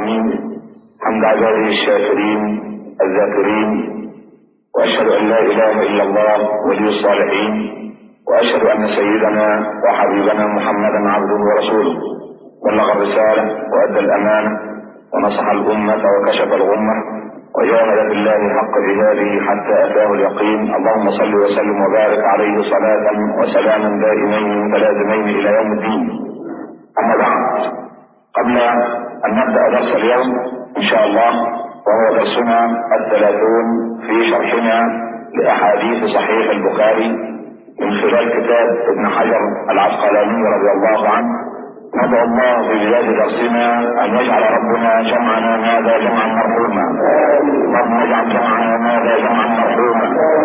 العالمين حمد عباده الشاكرين الذاكرين واشهد ان لا اله الا الله ولي الصالحين واشهد ان سيدنا وحبيبنا محمدا عبده ورسوله بلغ الرساله وادى الامانه ونصح الامه وكشف الغمه وجاهد بالله حق جهاده حتى اتاه اليقين اللهم صل وسلم وبارك عليه صلاه وسلاما دائمين متلازمين الى يوم الدين اما بعد قبل ان نبدا درس اليوم ان شاء الله وهو درسنا الثلاثون في شرحنا لاحاديث صحيح البخاري من خلال كتاب ابن حجر العسقلاني رضي الله عنه ندعو الله في بدايه درسنا ان يجعل ربنا جمعنا هذا جمعا مرحوما اللهم اجعل جمعنا هذا جمعا مرحوما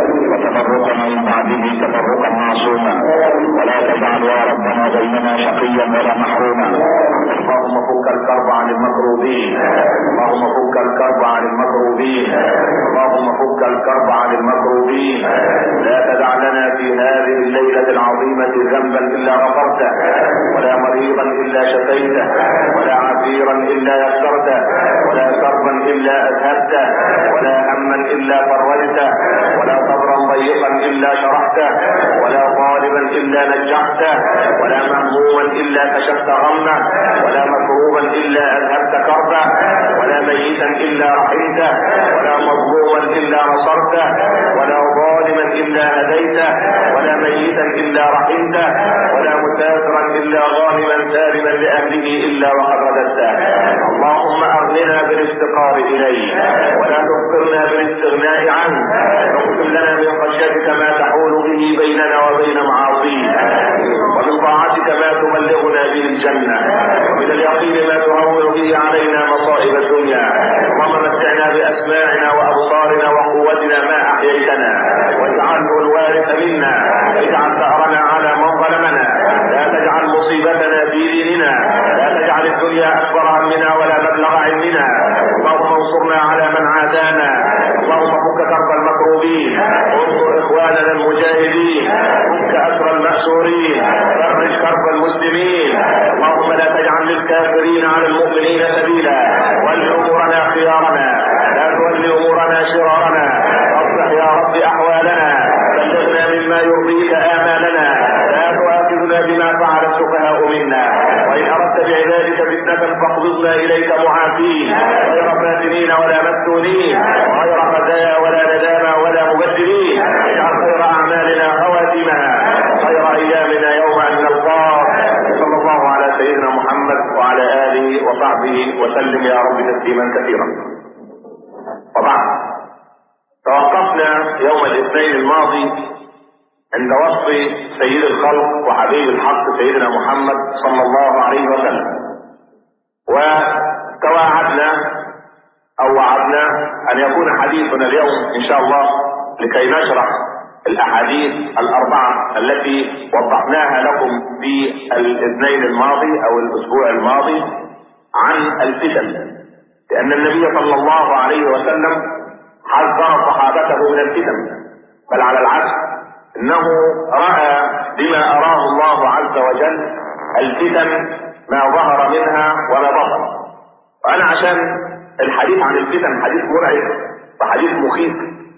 وتفرقنا من بعده تفرقا معصوما ولا تجعل يا ربنا بيننا شقيا ولا محروما اللهم فك الكرب عن المكروبين اللهم فك الكرب عن المكروبين اللهم فك الكرب عن المكروبين لا تدع لنا في هذه الليله العظيمه ذنبا الا غفرته ولا مريضا الا شفيته ولا عسيرا الا يسرته ولا كربا الا اذهبته ولا هما الا فرجته ولا صبرا ضيقا الا شرحته ولا طالبا الا نجحته ولا مهموما الا كشفت غمه ولا مكروبا الا اذهبت كربه ولا ميتا الا رحمته ولا مظلوما الا نصرته ولا ظالما الا هديته ولا ميتا الا رحمته ولا مسافرا الا غانما سالما لاهله الا وقد رددته اللهم اغننا بالافتقار اليه ولا تفقرنا بالاستغناء عنه واغفر لنا من خشيتك ما تحول به بيننا وبين معاصيك ومن طاعتك ما تبلغنا به الجنه ومن اليقين ما تهون به علينا مصائب الدنيا اللهم متعنا باسماعنا وابصارنا وقوتنا ما احييتنا واجعله الوارث منا اجعل ثارنا على من ظلمنا لا تجعل مصيبتنا في ديننا لا تجعل الدنيا اكبر همنا ولا مبلغ علمنا اللهم انصرنا على من عادانا اللهم فك كرب المكروبين انصر اخواننا المجاهدين فك اسر الماسورين فرج كرب المسلمين اللهم لا تجعل للكافرين على المؤمنين سبيلا ول امورنا خيارنا لا تول امورنا شرارنا اصلح يا رب احوالنا بلغنا مما يرضيك امالنا لا تؤاخذنا بما فعل السفهاء منا وان اردت بعبادك فتنه فاقبضنا اليك معافين غير فاتنين ولا مفتونين غير خزايا ولا ندامى ولا مبدلين اجعل خير اعمالنا خواتمها خير ايامنا يوم ان نلقاك صلى الله على سيدنا محمد وعلى اله وصحبه وسلم يا رب تسليما كثيرا وبعد توقفنا يوم الاثنين الماضي عند وصف سيد الخلق وحبيب الحق سيدنا محمد صلى الله عليه وسلم وتواعدنا او وعدنا ان يكون حديثنا اليوم ان شاء الله لكي نشرح الاحاديث الاربعه التي وضحناها لكم في الاثنين الماضي او الاسبوع الماضي عن الفتن لان النبي صلى الله عليه وسلم حذر صحابته من الفتن بل على العكس انه راى بما اراه الله عز وجل الفتن ما ظهر منها وما بطن وانا عشان الحديث عن الفتن حديث مرعب وحديث مخيف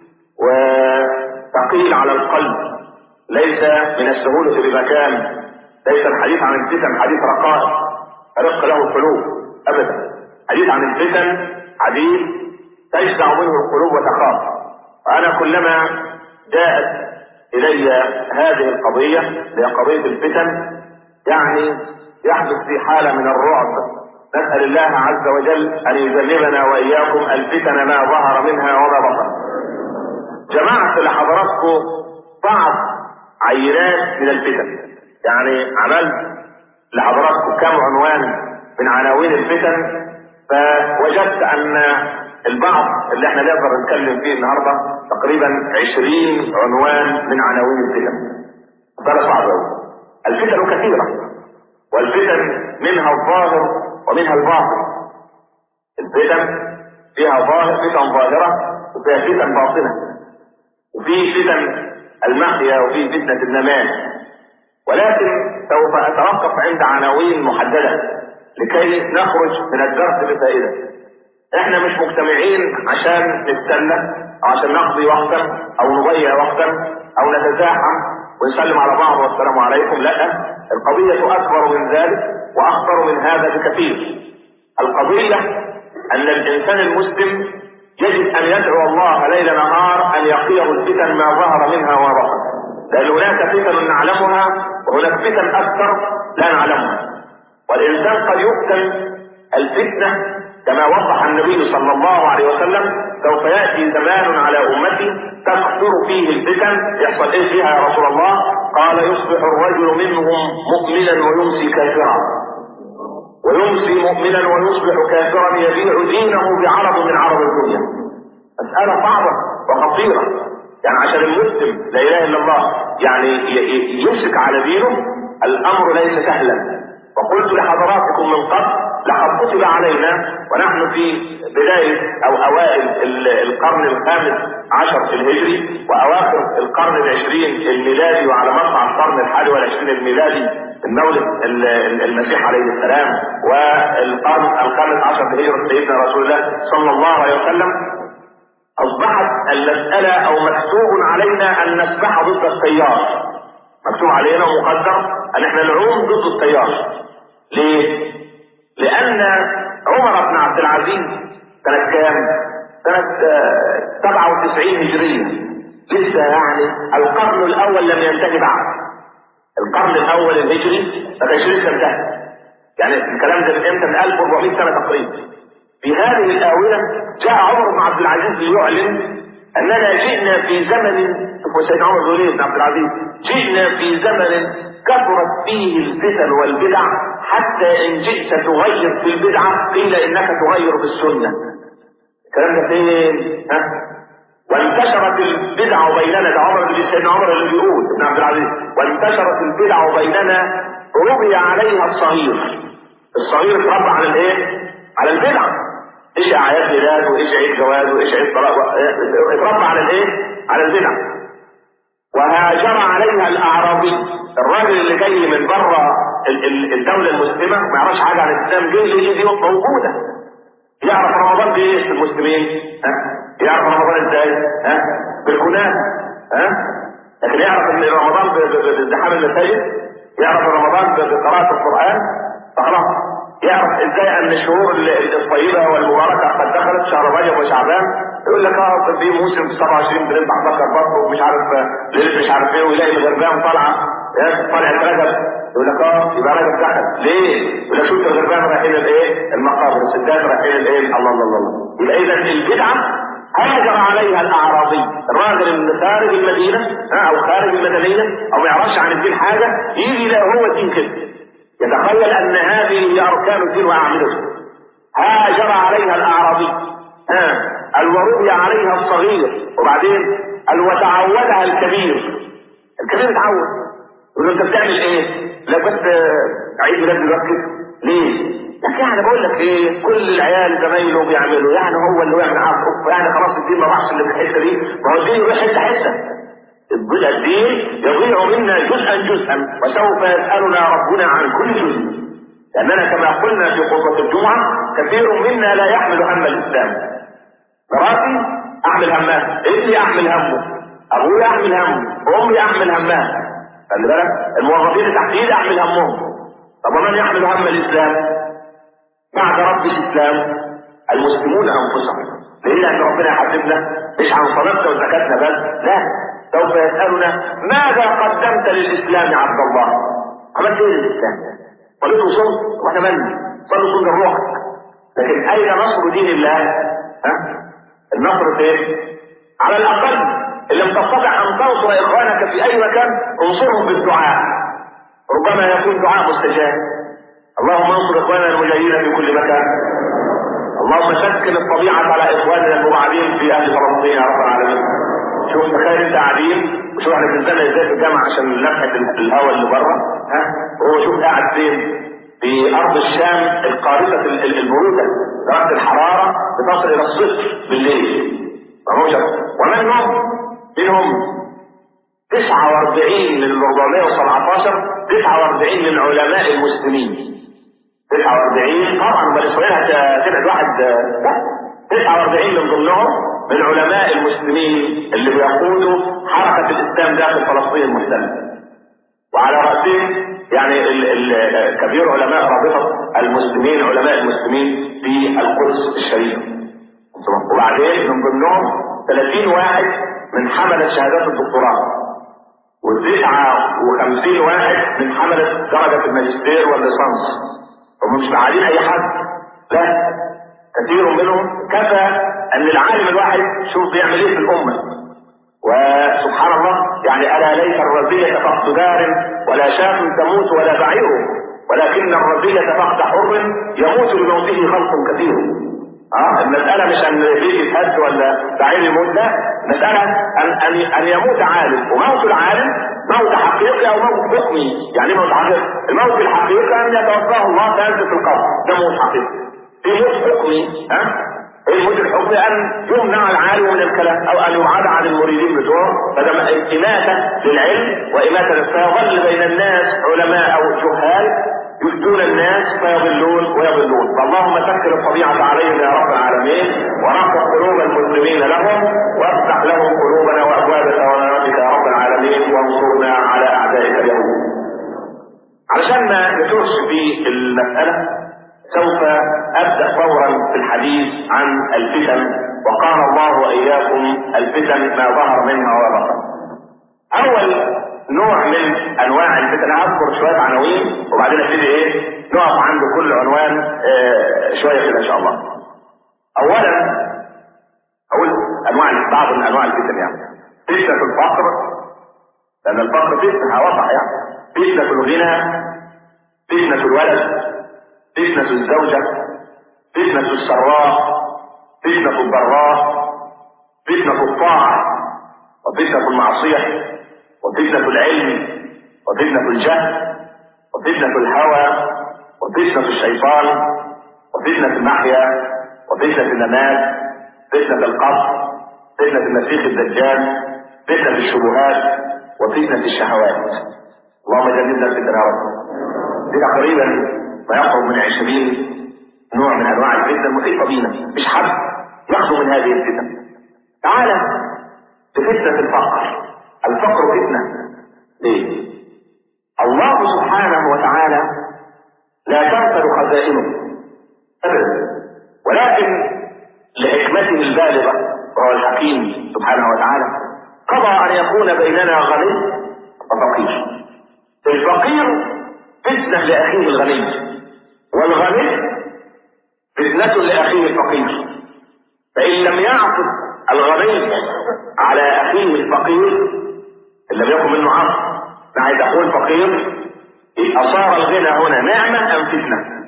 وثقيل على القلب ليس من السهولة بمكان ليس الحديث عن الفتن حديث رقائق رق له القلوب ابدا حديث عن الفتن حديث تجزع منه القلوب وتخاف وانا كلما جاءت الي هذه القضية هي قضية الفتن يعني يحدث في حالة من الرعب نسأل الله عز وجل أن يجنبنا وإياكم الفتن ما ظهر منها وما بطن جمعت لحضراتكم بعض عينات من الفتن يعني عملت لحضراتكم كم عنوان من عناوين الفتن فوجدت أن البعض اللي احنا نقدر نتكلم فيه النهارده تقريبا 20 عنوان من عناوين الفتن ده صعب الفتن كثيره والفتن منها الظاهر ومنها الباطن الفتن فيها ظاهر فتن ظاهره وفيها فتن باطنه وفي فتن المحيا وفي فتنه النماء ولكن سوف اتوقف عند عناوين محدده لكي نخرج من الدرس بفائدة احنا مش مجتمعين عشان نتسلى او عشان نقضي وقتا او نضيع وقتا او نتزاحم ونسلم على بعض والسلام عليكم لا القضية اكبر من ذلك واخطر من هذا بكثير القضية ان الانسان المسلم يجب ان يدعو الله ليل نهار ان يقيه الفتن ما ظهر منها وما بطن لان هناك فتن نعلمها وهناك فتن اكثر لا نعلمها والانسان قد يفتن الفتنه كما وضح النبي صلى الله عليه وسلم سوف ياتي زمان على امتي تكثر فيه الفتن يحصل ايه فيها يا رسول الله؟ قال يصبح الرجل منهم مؤمنا ويمسي كافرا ويمسي مؤمنا ويصبح كافرا يبيع دينه بعرض من عرض الدنيا مسألة صعبة وخطيرة يعني عشان المسلم لا اله الا الله يعني يمسك على دينه الامر ليس سهلا وقلت لحضراتكم من قبل لقد كتب علينا ونحن في بداية او اوائل القرن الخامس عشر في الهجري واواخر القرن العشرين الميلادي وعلى مقطع القرن الحادي والعشرين الميلادي المولد المسيح عليه السلام والقرن الخامس عشر في هجرة سيدنا رسول الله صلى الله عليه وسلم اصبحت المسألة او مكتوب علينا ان نسبح ضد التيار مكتوب علينا ومقدر ان احنا نعوم ضد التيار ليه؟ لان عمر بن عبد العزيز سنة كام؟ سنة 97 هجرية لسه يعني القرن الاول لم ينتهي بعد القرن الاول الهجري سنة 20 سنة انتهى يعني الكلام ده من امتى؟ من 1400 سنة تقريبا في هذه الآونة جاء عمر بن عبد العزيز ليعلن أننا جئنا في زمن سيدنا عمر بن بن عبد العزيز جئنا في زمن كثرت فيه الفتن والبدع حتى إن جئت تغير في البدعة قيل إنك تغير في السنة الكلام ده فين؟ ها؟ وانتشرت البدع بيننا ده عمر بن سيدنا عمر اللي بيقول ابن عبد العزيز وانتشرت البدع بيننا ربي عليها الصغير الصغير اتربى على الايه؟ على البدع ايش اعياد ميلاد وايش عيد جواز وايش عيد طلاق اتربى على الايه؟ على البدع وهاجر عليها الاعرابي الراجل اللي جاي من بره الدوله المسلمه ما يعرفش حاجه عن الاسلام جه يجي دي موجوده يعرف رمضان بايه في المسلمين؟ ها؟ يعرف رمضان ازاي؟ ها؟ بالكنافه ها؟ لكن يعرف ان رمضان بازدحام المساجد يعرف رمضان بقراءه القران فخلاص يعرف ازاي ان الشهور الطيبه والمباركه قد دخلت شهر رجب وشعبان يقول لك اه في موسم 27 بنذبح بكر برضه ومش عارف ليله مش عارف ايه ويلاقي الغربان طالعه طلعت رجب يقول لك اه يبقى رجب دخل ليه؟ يقول لك شفت الغربان رايحين الايه؟ المقابر الستات رايحين الايه؟ الله الله الله الله يبقى اذا البدعه هاجر عليها الاعرابي الراجل اللي خارج المدينه او خارج المدنيه او ما يعرفش عن الدين حاجه يجي يلاقي هو دين كده يتخيل ان هذه هي اركان الدين واعمدته هاجر عليها الاعرابي ها الورؤي عليها الصغير وبعدين وتعودها الكبير الكبير اتعود يقول له انت بتعمل ايه؟ لا كنت عيد ميلاد دلوقتي ليه؟ لكن يعني بقول لك ايه كل العيال زمايله بيعملوا يعني هو اللي يعمل عقب يعني خلاص الدين ما راحش اللي في الحته دي ما هو الدين يروح حته حته الدين يضيع منا جزءا جزءا وسوف يسألنا ربنا عن كل جزء لأننا كما قلنا في خطبة الجمعة كثير منا لا يحمل هم الإسلام مراتي أحمل همها ابني أحمل همه أبوي أحمل همه أمي أحمل همها خلي بالك الموظفين تحت إيدي أحمل همهم طب ومن يحمل هم الإسلام بعد رب الإسلام المسلمون أنفسهم ليه لأن ربنا يحاسبنا مش عن صلاتنا وزكاتنا بس لا سوف يسألنا ماذا قدمت للإسلام يا عبد الله؟ عملت إيه للإسلام؟ صليت وصمت وإحنا مالنا؟ صلي صلي روحك لكن أين نصر دين الله؟ ها؟ النصر فين؟ على الأقل إن لم تستطع أن تنصر إخوانك في أي مكان انصرهم بالدعاء ربما يكون دعاء مستجاب اللهم انصر إخواننا المجاهدين في كل مكان اللهم شكل الطبيعة على إخواننا المبعدين في أهل فلسطين يا رب العالمين شوف تخيل انت قاعدين وشوف احنا بنزلنا ازاي في الجامعه عشان لمحه الهواء اللي بره ها وهو شوف قاعد فين في ارض الشام القارصه البروده درجه الحراره بتصل الى الصفر بالليل ومن هم؟ منهم 49 من 417 49 من علماء المسلمين 49 طبعا بل اسرائيل هتبعد واحد لا 49 من ضمنهم من علماء المسلمين اللي بيقودوا حركة الإسلام داخل فلسطين المحتلة وعلى رأسهم يعني ال ال كبير علماء رابطة المسلمين علماء المسلمين في القدس الشريفة وبعدين من ضمنهم 30 واحد من حملة شهادات الدكتوراه و59 واحد من حملة درجة الماجستير والليسانس هم مش بعادين أي حد لا كثير منهم كفى أن العالم الواحد شوف بيعمل إيه في الأمة وسبحان الله يعني ألا ليس الرزية فقد دار ولا شاة تموت ولا بعير ولكن الرزية فقد حر يموت لموته خلق كثير اه المسألة مش ان بيجي يتهد ولا بعير يموت لا مسألة ان ان ان يموت عالم وموت العالم موت حقيقي او موت حكمي يعني موت حقيقي الموت الحقيقي ان يتوفاه الله فينزل في القبر ده موت حقيقي في موت حكمي ها الموت الحكمي ان يمنع العالم من الكلام او ان يبعد عن المريدين بتوعه فده اماتة للعلم واماتة فيظل بين الناس علماء او جهال يفتون الناس فيضلون ويضلون فاللهم سكر الطبيعة عليهم يا رب العالمين ونقض قلوب المسلمين لهم وافتح لهم قلوبنا وابواب ثوابك يا رب العالمين وانصرنا على اعدائك اليهود علشان ما نتوش في المسألة سوف ابدأ فورا في الحديث عن الفتن وقال الله واياكم الفتن ما ظهر منها وبطن اول نوع من انواع الفتن هذكر شويه عناوين وبعدين ابتدي ايه نقف عند كل عنوان آه شويه كده ان شاء الله. اولا اقول انواع بعض من انواع الفتن يعني فتنه الفقر لان الفقر فتنه واضح يعني فتنه الغنى فتنه الولد فتنه الزوجه فتنه السراء فتنه الضراء فتنه الطاعه وفتنه المعصيه وفتنة العلم وفتنة الجهل وفتنة الهوى وفتنة الشيطان وفتنة المحيا وفتنة الممات فتنة القبر فتنة المسيح الدجال فتنة الشبهات وفتنة الشهوات اللهم جنبنا الفتن يا رب دي تقريبا ما يقرب من عشرين نوع من انواع الفتن المحيطه بينا مش حد يخلو من هذه الفتن تعالى بفتنه الفقر الفقر فتنة ليه؟ الله سبحانه وتعالى لا تنفذ خزائنه أبدا ولكن لحكمته البالغة وهو الحكيم سبحانه وتعالى قضى أن يكون بيننا غني وفقير الفقير فتنة لأخيه الغني والغني فتنة لأخيه الفقير فإن لم يعطف الغني على أخيه الفقير اللي لم يكن منه عصر انا عايز اقول فقير صار الغنى هنا نعمة ام فتنة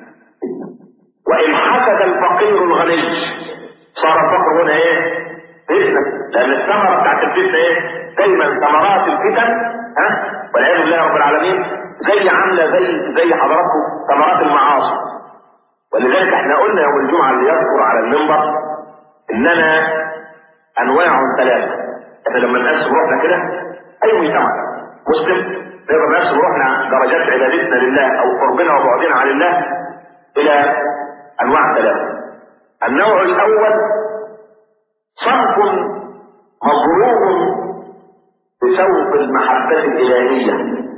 وان حسد الفقير الغني صار الفقر هنا ايه فتنة لان الثمرة بتاعت الفتنة ايه دايما ثمرات الفتن ها والعياذ بالله رب العالمين زي عاملة زي زي حضراتكم ثمرات المعاصي ولذلك احنا قلنا يوم الجمعة اللي يذكر على المنبر اننا انواع ثلاثة احنا لما نقسم روحنا كده اي مجتمع مسلم نقدر نقسم روحنا درجات عبادتنا لله او قربنا وبعدنا عن الله الى انواع ثلاثه النوع الاول صنف مضروب بسوق المحبة الإلهية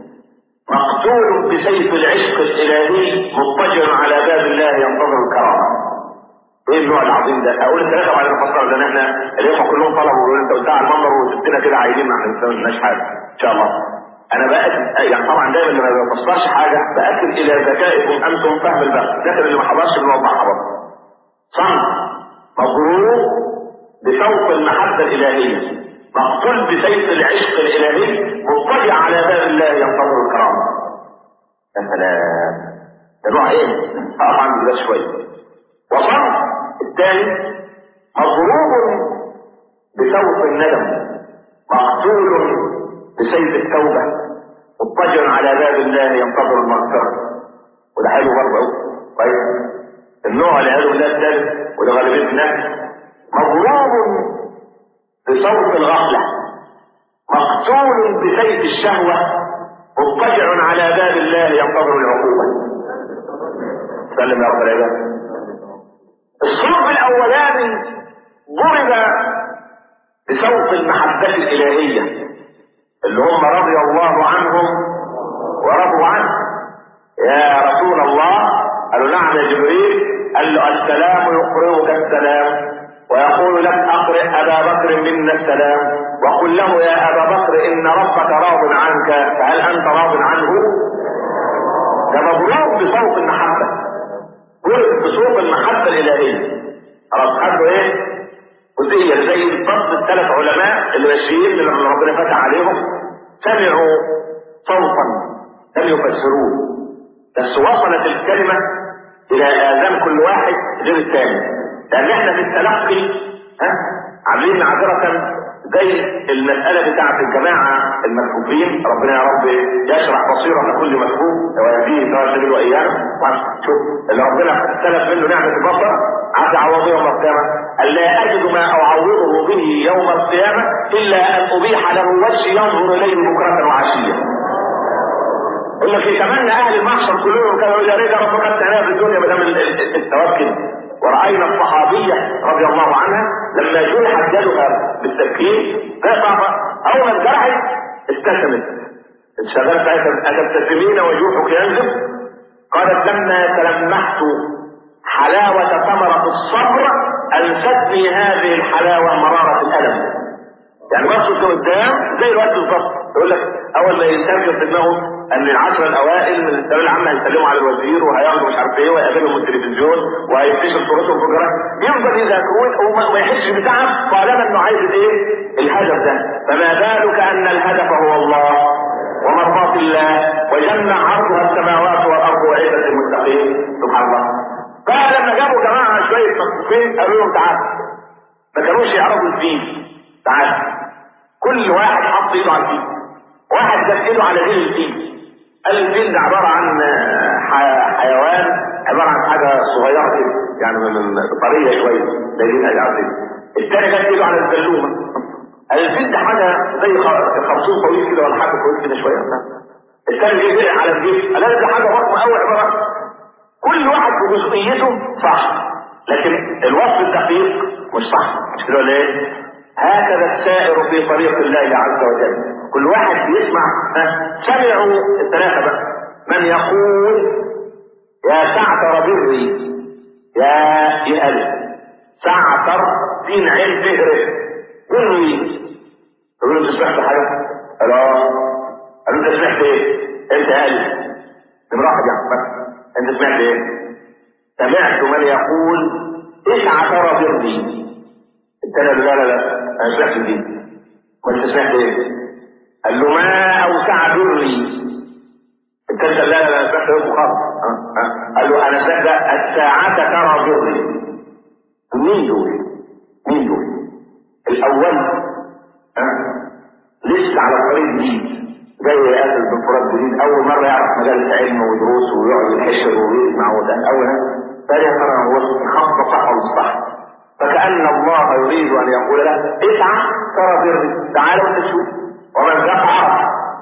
مقتول بسيف العشق الإلهي مضطجع على باب الله ينتظر الكرامة ايه النوع العظيم ده؟ اقول الثلاثه وبعدين افسر لان احنا الاخوه كلهم طلبوا ويقولوا انت قلتها على المنبر وسبتنا كده عايزين ما احنا ما قلناش حاجه ان شاء الله. انا بأكد يعني طبعا دايما لما ما بفسرش حاجه باكد الى ذكائكم انتم فهم البحث لكن اللي ما حضرش بنوضحها برضه. صنف مضروب بسوق المحبه الالهيه مقتول بسيف العشق الالهي مضطجع على باب الله ينتظر الكرامه. يا سلام ده نوع ايه؟ اقف عند ده شويه. وصنف الثاني مضروب بسوط الندم مقتول بسيف التوبة مضطجع على باب الله ينتظر المغفرة وده حلو برضه طيب النوع اللي قالوا ده الثالث وده غالبية الناس مضروب بصوت الغفلة مقتول بسيف الشهوة مضطجع على باب الله ينتظر العقوبة سلم يا رب العباد الصوت الاولاني ضرب بصوت المحبة الإلهية اللي هم رضي الله عنهم ورضوا عنه يا رسول الله قالوا نعم يا جبريل قال له السلام يقرئك السلام ويقول لك اقرئ ابا بكر منا السلام وقل له يا ابا بكر ان ربك راض عنك فهل انت راض عنه؟ ده مبروك بصوت المحبه ولد بصوت المحبه الالهيه خلاص خدوا ايه؟ جزئيه زي بالضبط الثلاث علماء اللي ماشيين اللي لما ربنا فتح عليهم سمعوا صوتا لم يفسروه بس وصلت الكلمه الى اذان كل واحد غير الثاني لان احنا في التلقي ها عاملين معذره زي المسألة بتاعت الجماعة المكفوفين ربنا يا رب يشرح بصيرة كل مكفوف ويهديه سواء سبيل وإياه شوف اللي ربنا سلب منه نعمة البصر عاد يعوضه يوم القيامة قال لا أجد ما أعوضه به يوم القيامة إلا أن أبيح له وجه ينظر إليه بكرة وعشية يقول لك يتمنى أهل المحشر كلهم كانوا يا ريت ربنا كانت في الدنيا ما دام التوكل ورأينا الصحابية رضي الله عنها لما جرحت يدها بالتفكير أول ما انجرحت ابتسمت انشغلت أتبتسمين وجوحك ينزل قالت لما تلمحت حلاوة ثمرة الصبر أنستني هذه الحلاوة مرارة الألم يعني بصوا قدام زي الوقت بالظبط يقول لك اول ما يسترجع في دماغه ان العشره الاوائل من الثانويه العامه هيسلموا على الوزير وهياخدوا مش عارف ايه ويقابلهم التلفزيون وهيكتشف صورتهم في الجرايد يفضل يذاكرون وما يحسش بتعب طالما انه عايز ايه؟ الهدف ده فما بالك ان الهدف هو الله ومرضاة الله وجنة عرضها السماوات والارض وعزة المتقين سبحان الله فلما جابوا جماعه شويه مكفوفين قالوا لهم تعالوا ما كانوش يعرفوا الدين تعالوا كل واحد حط ايده على الدين واحد جاب ايده على دين الدين قال الدين ده عباره عن حيوان عباره عن حاجه صغيره كده يعني من طريه شويه زي دين العظيم الثاني جاب ايده على الزلومه قال الدين ده حاجه زي خرطوم طويل كده ولا حاجه كويس كده شويه الثاني جه على الجيش قال ده حاجه ضخمه قوي عباره كل واحد بجزئيته صح لكن الوصف الدقيق مش صح مش كده ولا ايه؟ هكذا السائر في طريق الله عز وجل كل واحد بيسمع سمعوا الثلاثة بقى من يقول يا سعتر بري يا يهل سعتر دين عين فهر بري يقولوا انت سمعت حاجة؟ قالوا اه قالوا انت سمعت ايه؟ انت هل امرأة يعني انت سمعت ايه؟ سمعت من يقول ايش عثر بري الثاني لا لا لا انا سمعت الدين وانت سمعت ايه؟ قال له ما اوسع بري الثالث لا لا لا انا سمعت ايه خالص قال له انا سمعت الساعة ترى بري مين دول؟ مين دول؟ الاول أه؟ لسه على الطريق جديد جاي يقابل دكتوراه جديد اول مره يعرف مجال علم ودروس ويقعد ينحشر ويسمع وده اول ثاني ترى هو خط صح ولا صح فكأن الله يريد أن يقول له اسعى ترى بري تعال وانت شوف ومن ذاق عرف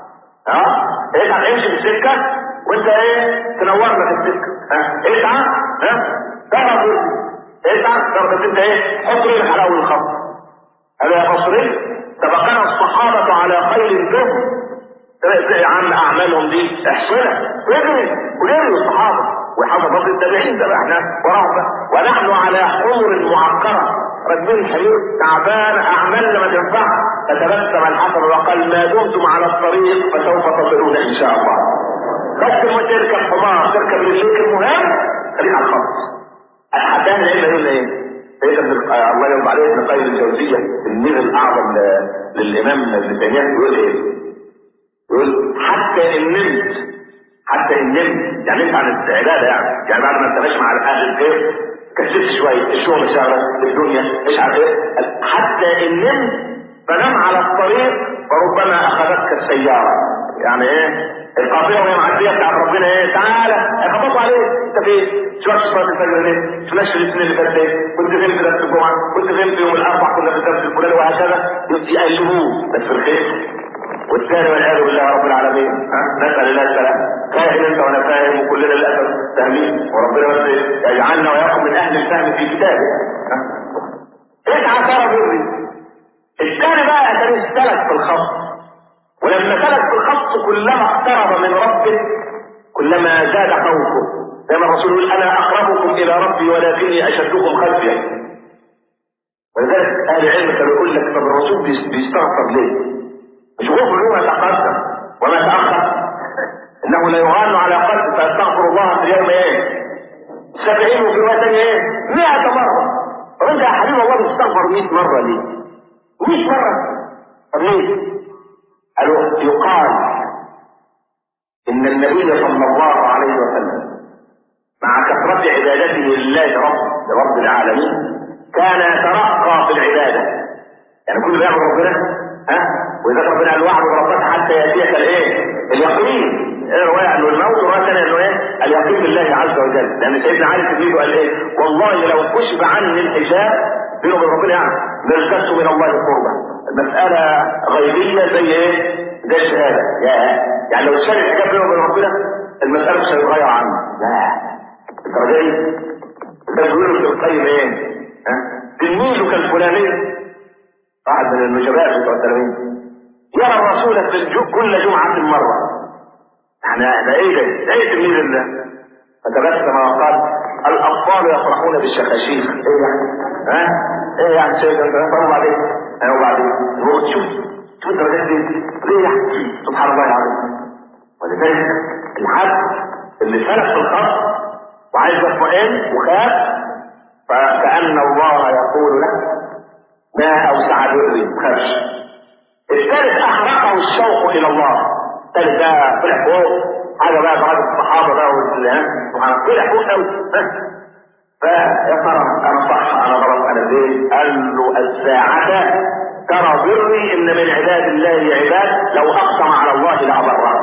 ها اسعى امشي في السكة وانت ايه تنورنا في السكة ها اسعى ها ترى بري اسعى ترى بس انت ايه حط رجلك على اول الخط هذا يا بصري سبقنا الصحابة على خير الجهد يا عم اعمالهم دي احسنها واجري وجري الصحابة وحفظ التابعين ده احنا وراهم ونحن على حمر معقرة راكبين حمير تعبان اعمالنا ما تنفع فتبسم الحسن وقال ما دمتم على الطريق فسوف تصلون ان شاء الله بس لما تركب حمار تركب رجليك المهم خليك على الخط حتى اهل العلم يقول ايه؟ سيد الله يرضى عليه ابن قيم الجوزيه التلميذ الاعظم للامام ابن تيميه يقول ايه؟ يقول حتى ان نمت حتى ان نمت يعني انت عن العباده يعني يعني بعد ما انت ماشي مع اهل الخير كسبت شويه الشغل شغله الدنيا مش عارف ايه حتى ان نمت فنام على الطريق فربما اخذتك السياره يعني ايه القافله وهي معديه بتاعت ربنا ايه تعالى يخبطوا عليك انت فين؟ شو صلاه الفجر ليه؟ شو نشر الاثنين اللي فات ليه؟ كنت فين في درس الجمعه؟ كنت فين في يوم الاربعاء كنا في الدرس الفلاني وهكذا يقلبوه بس في الخير والثاني والعياذ بالله رب العالمين ها نسال الله السلام فاهم انت وانا فاهم وكلنا للاسف فاهمين وربنا بس يجعلنا واياكم من اهل الفهم في كتابه ها؟ اسعى ترى بري الثاني بقى كان سلك في الخط ولما سلك في الخط كلما اقترب من ربه كلما زاد خوفه زي ما الرسول يقول انا اقربكم الى ربي ولكني اشدكم خشيه ولذلك اهل العلم كانوا يقول لك طب الرسول بيس- بيستغفر ليه؟ مش غفر له ما تقدم وما تاخر انه لا يغان على قلب فاستغفر الله في اليوم ايه؟ سبعين وفي روايه ثانيه ايه؟ 100 مره طب انت يا حبيب الله بتستغفر 100 مره ليه؟ 100 مره طب ليه؟ قالوا يقال ان النبي صلى الله عليه وسلم مع كثرة عبادته لله رب لرب العالمين كان يترقى في العبادة يعني كل ما يعمل ربنا ها وإذا ربنا قال وعد ربك حتى يأتيك الايه؟ اليقين ايه رواية انه الموت ورواية ثانية انه ايه؟ اليقين بالله عز وجل لأن سيدنا علي تبيه قال ايه؟ والله لو كشف عني الحجاب بينه وبين ربنا يعني لالتمست من الله قربا المسألة غيبية زي ايه؟ زي الشهادة يا يعني لو شال الحجاب بينه وبين ربنا المسألة مش هيتغير عنه لا الدرجة دي ده بيقولوا في القيم ايه؟ ها؟ تلميذك الفلاني واحد من النجباء بتوع التلاميذ يرى الرسول في الجو كل جمعة مرة احنا ده ايه ده؟ ده ايه تلميذ الله؟ فتبسم وقال الاطفال يفرحون بالشخاشيخ ايه يعني؟ ها؟ ايه يعني شيء ده طب وبعدين؟ ايه وبعدين؟ هو شوف شوف الدرجات دي ليه يعني؟ سبحان الله العظيم ولذلك الحد اللي سلك في الخط وعايز يطمئن وخاف فكأن الله يقول له ما أوسع بري خافش الثالث أحرقه الشوق إلى الله الثالث ده طلع فوق حاجة بقى بعد الصحابة بقى وال ها سبحان الله طلع فوق قوي فيا ترى أنا صح أنا غلط أنا زين قال له الساعة ترى بري إن من عباد الله عباد لو أقسم على الله لأبره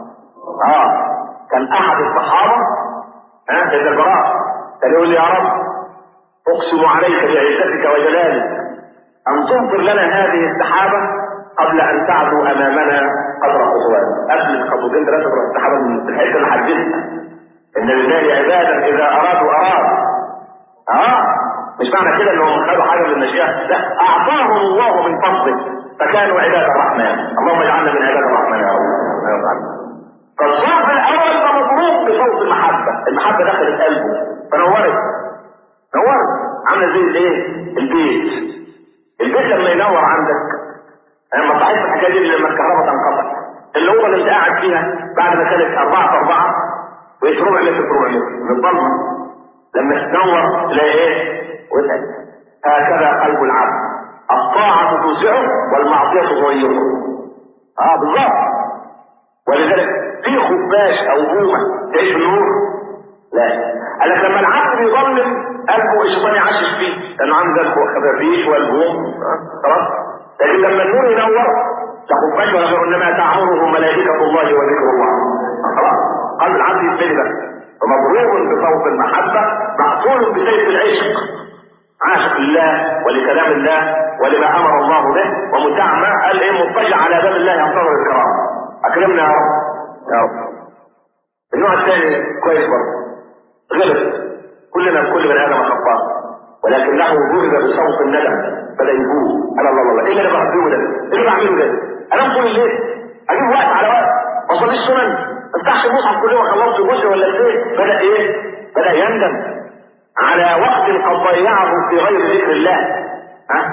اه كان احد الصحابه ها سيد البراء كان يقول لي يا رب اقسم عليك بعزتك وجلالك ان تغفر لنا هذه السحابه قبل ان تعدو امامنا قدر خطوات قبل الخطوتين ثلاثه تروح السحابه من الحته اللي حددها ان لله عبادا اذا ارادوا اراد اه مش معنى كده انهم خدوا حاجه من المشيئه لا اعطاهم الله من فضله فكانوا عباد الرحمن اللهم اجعلنا من عباد الرحمن يا رب يا رب فالصوت الاول ده مضروب بصوت المحبه المحبه دخلت قلبه فنورت نورت عامله زي الايه البيت البيت لما ينور عندك انا ما صحيت الحكايه دي لما الكهرباء تنقطع الاوضه اللي انت قاعد فيها بعد ما كانت أربعة في أربعة بقيت ربع متر في ربع متر من الضلمه لما تنور تلاقي ايه وسعت هكذا قلب العبد الطاعه توسعه والمعصيه تغيره اه بالظبط ولذلك في خفاش او بومه تعيش في النور لا قال لك لما العبد بيظلم قلبه الشيطان يعشش فيه لانه عنده الخفافيش والبوم آه، خلاص لكن لما النور ينور لا خفاش ولا غيره انما تعمره ملائكه الله وذكر الله آه، خلاص قلب العبد يتبني بقى فمضروب بصوت المحبه مقتول بسيف العشق عاشق لله ولكلام الله ولما امر الله به ومتعمى قال ايه مضطجع على باب الله ينتظر الكرام اكرمنا يا رب يا رب النوع الثاني كويس برضه غلط كلنا كل بني ادم خطاء ولكنه ضرب بصوت الندم بدا يقول انا الله الله ايه اللي انا بعمله ده؟ ايه اللي بعمله ده؟ انا طول الليل اجيب وقت على وقت ما اصليش سنن ما افتحش المصحف كل يوم خلصت جزء ولا اثنين بدا ايه؟ بدا يندم على وقت قد ضيعه في غير ذكر الله ها؟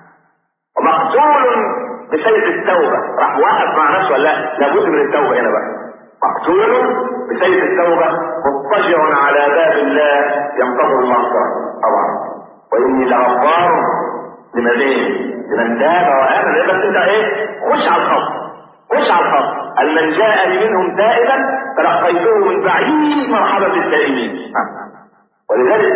ومقتول بسيف التوبة راح واقف مع نفسه ولا لا لابد من التوبة هنا بقى مقتول بسيف التوبة مضطجع على باب الله ينتظر المغفرة طبعا وإني لغفار لمن لمن تاب وآمن بس انت ايه خش على الخط خش على الخط من جاءني منهم تائبا تلقيته من بعيد مرحبا بالتائبين ولذلك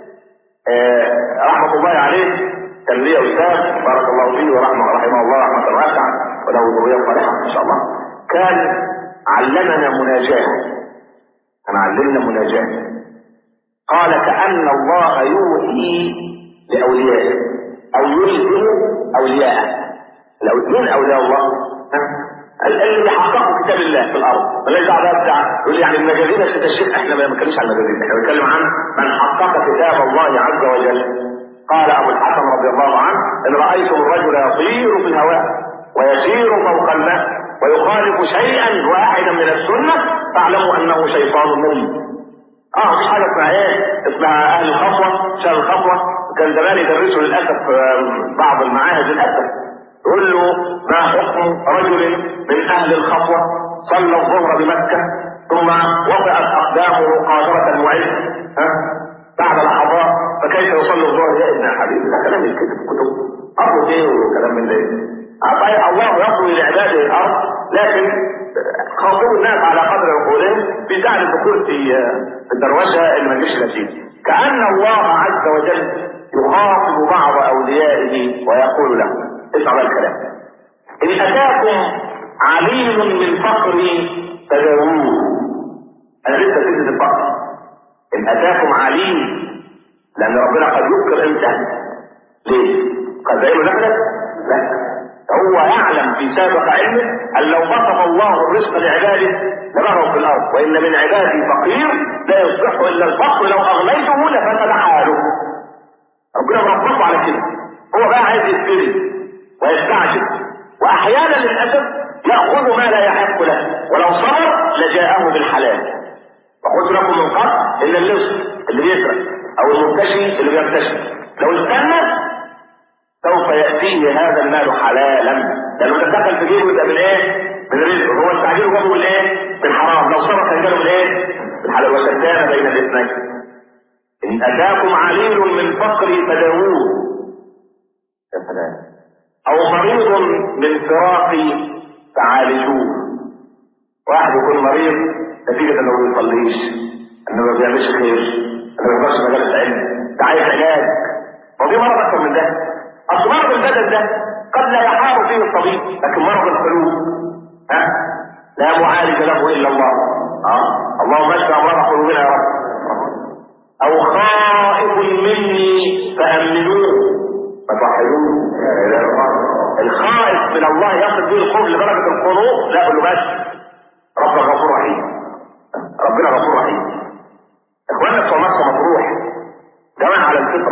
آه رحمة الله عليه كان لي أستاذ بارك الله فيه ورحمه رحمه الله رحمة واسعة وله ذرية صالحة إن شاء الله كان علمنا مناجاة كان علمنا مناجاة قال كأن الله يوحي لأوليائه أو يلزم أولياءه لو مين أولياء الله؟ ها؟ لله في الارض مالناش دعوه بقى بتاع يقول لي يعني المجازين يا سيد الشيخ احنا ما بنتكلمش عن المجازين احنا بنتكلم عن من حقق كتاب الله عز وجل قال ابو الحسن رضي الله عنه ان رايتم الرجل يطير في الهواء ويسير فوق الماء ويخالف شيئا واحدا من السنه فاعلموا انه شيطان مريد اه مش حاجه اسمها ايه اسمها اهل الخطوه شهر الخطوه كان زمان يدرسوا للاسف بعض المعاهد للاسف يقول له ما حكم رجل من اهل الخطوه صلى الظهر بمكه ثم وطئت اقدامه قادره المعز ها بعد لحظات فكيف يصلي الظهر يا ابن حبيبي ده كلام الكتب كتب ارض ايه وكلام من ده الله يطوي لعباده الارض لكن خاطبوا الناس على قدر عقولهم بيساعد الدخول في الدروشه اللي ما تجيش نتيجه كان الله عز وجل يخاطب بعض اوليائه ويقول له اسمع بقى الكلام ان اتاكم عليل من فقري فدعوه انا لسه سيدة الفقر ان اتاكم عليل لان ربنا قد يذكر امتى ليه قد زي نفسك لا هو يعلم في سابق علمه ان لو بسط الله الرزق لعباده لبغوا في الارض وان من عبادي فقير لا يصلح الا الفقر لو اغنيته لفسد حاله ربنا مربطه على كده هو بقى عايز يشتري ويستعجل واحيانا للاسف ياخذ ما لا يحق له ولو صبر لجاءه بالحلال وقلت لكم من قبل ان اللص اللي بيسرق او المرتشي اللي بيرتشي لو استنى سوف ياتيه هذا المال حلالا لانه تدخل في جيبه يبقى من ايه؟ من رزقه هو استعجله جابه من ايه؟ من حرام لو صبر كان جاله من ايه؟ من حلال وشتان بين الاثنين ان اتاكم عليل من فقري فداووه يا سلام او مريض من فراقي فعالجوه واحد يكون مريض نتيجة انه ما بيصليش انه ما بيعملش خير انه ما بيخش مجال العلم ده عايز علاج هو في مرض اكتر من ده اصل مرض البدن ده قد لا يحار فيه الطبيب لكن مرض القلوب ها لا معالج له الا الله اه اللهم اشفى امراض قلوبنا يا رب او خائف مني فامنوه فتوحدوه الخائف من الله يصل به الخوف لدرجه الخنوق لا قول له بس ربنا غفور رحيم ربنا غفور رحيم اخواننا بتوع مرسى مطروح جماعه على الفطره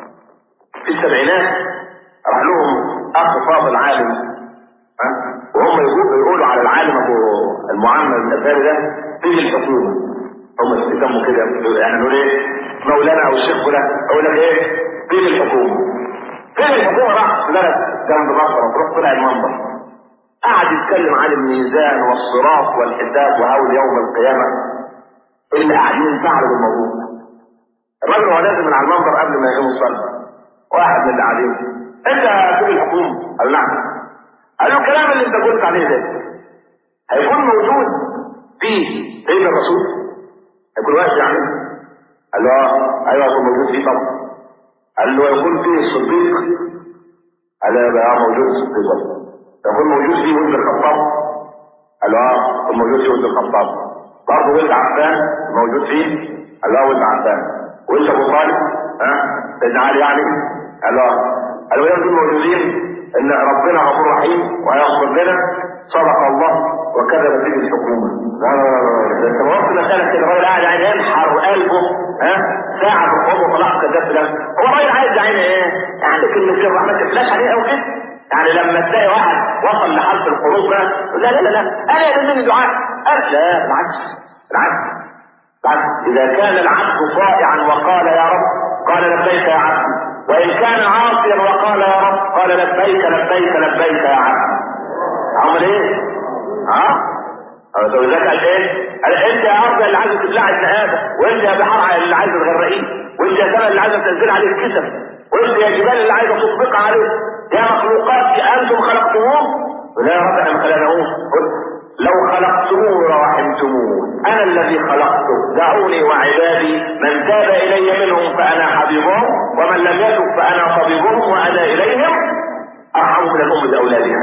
في السبعينات راح لهم اخ فاضل عالم ها وهم يقولوا على العالم ابو المعمر الازهري ده فيه الحكومه هم يسموا كده يعني نقول ايه مولانا او الشيخ فلان اقول لك ايه فيه الحكومه فين الحكومه راح في بلد جنب مصر وتروح طلع المنبر قعد يتكلم عن الميزان والصراط والحساب وهول يوم القيامه اللي قاعدين ينفعلوا بالموضوع الراجل هو نازل من على المنبر قبل ما يقوم يصلي واحد من اللي قاعدين انت تقول الحكومه قال نعم قال له الكلام اللي انت قلت عليه ده هيكون موجود فيه سيدنا الرسول هيكون واقف يعني قال له اه ايوه هيكون موجود فيه طبعا قال له يكون فيه الصديق قال له يبقى موجود الصديق يكون موجود فيه ولد الخطاب قال له اه يكون موجود فيه ولد الخطاب برضه ولد عفان موجود فيه قال له اه ولد عفان ولد ابو طالب ها سيدنا علي يعني قال له قال له دول موجودين ان ربنا غفور رحيم ويغفر لنا صدق الله وكذب به الحكومه لا لا لا ده انت وقت مسألة كده الراجل قاعد عايز ينحر قلبه ها ساعة في الحب وطلع كذاب ده هو الراجل عايز يعني ايه؟ يعني كلمة الرحمة ما تفلاش عليه او كده يعني لما تلاقي واحد وصل لحرف الخروج بقى لا لا لا لا انا يا مني دعاء انا لا بالعكس بالعكس بالعكس اذا كان العبد طائعا وقال يا رب قال لبيك يا عبد وان كان عاصيا وقال يا رب قال لبيك لبيك لبيك يا عبد عمل ايه؟ ها؟ ولذلك قال ايه؟ قال انت يا ارض اللي عايز تبلع ابن ادم وانت يا بحر اللي عايز تغرقيه وانت يا سماء اللي عايز تنزل عليه الكسف وانت يا جبال اللي عايز تطبق عليه يا مخلوقات انتم خلقتموه لا يا رب احنا ما خلقناهوش لو خلقتموه لرحمتموه انا الذي خلقته دعوني وعبادي من تاب الي منهم فانا حبيبهم ومن لم يتب فانا طبيبهم وانا اليهم ارحم من الام باولادها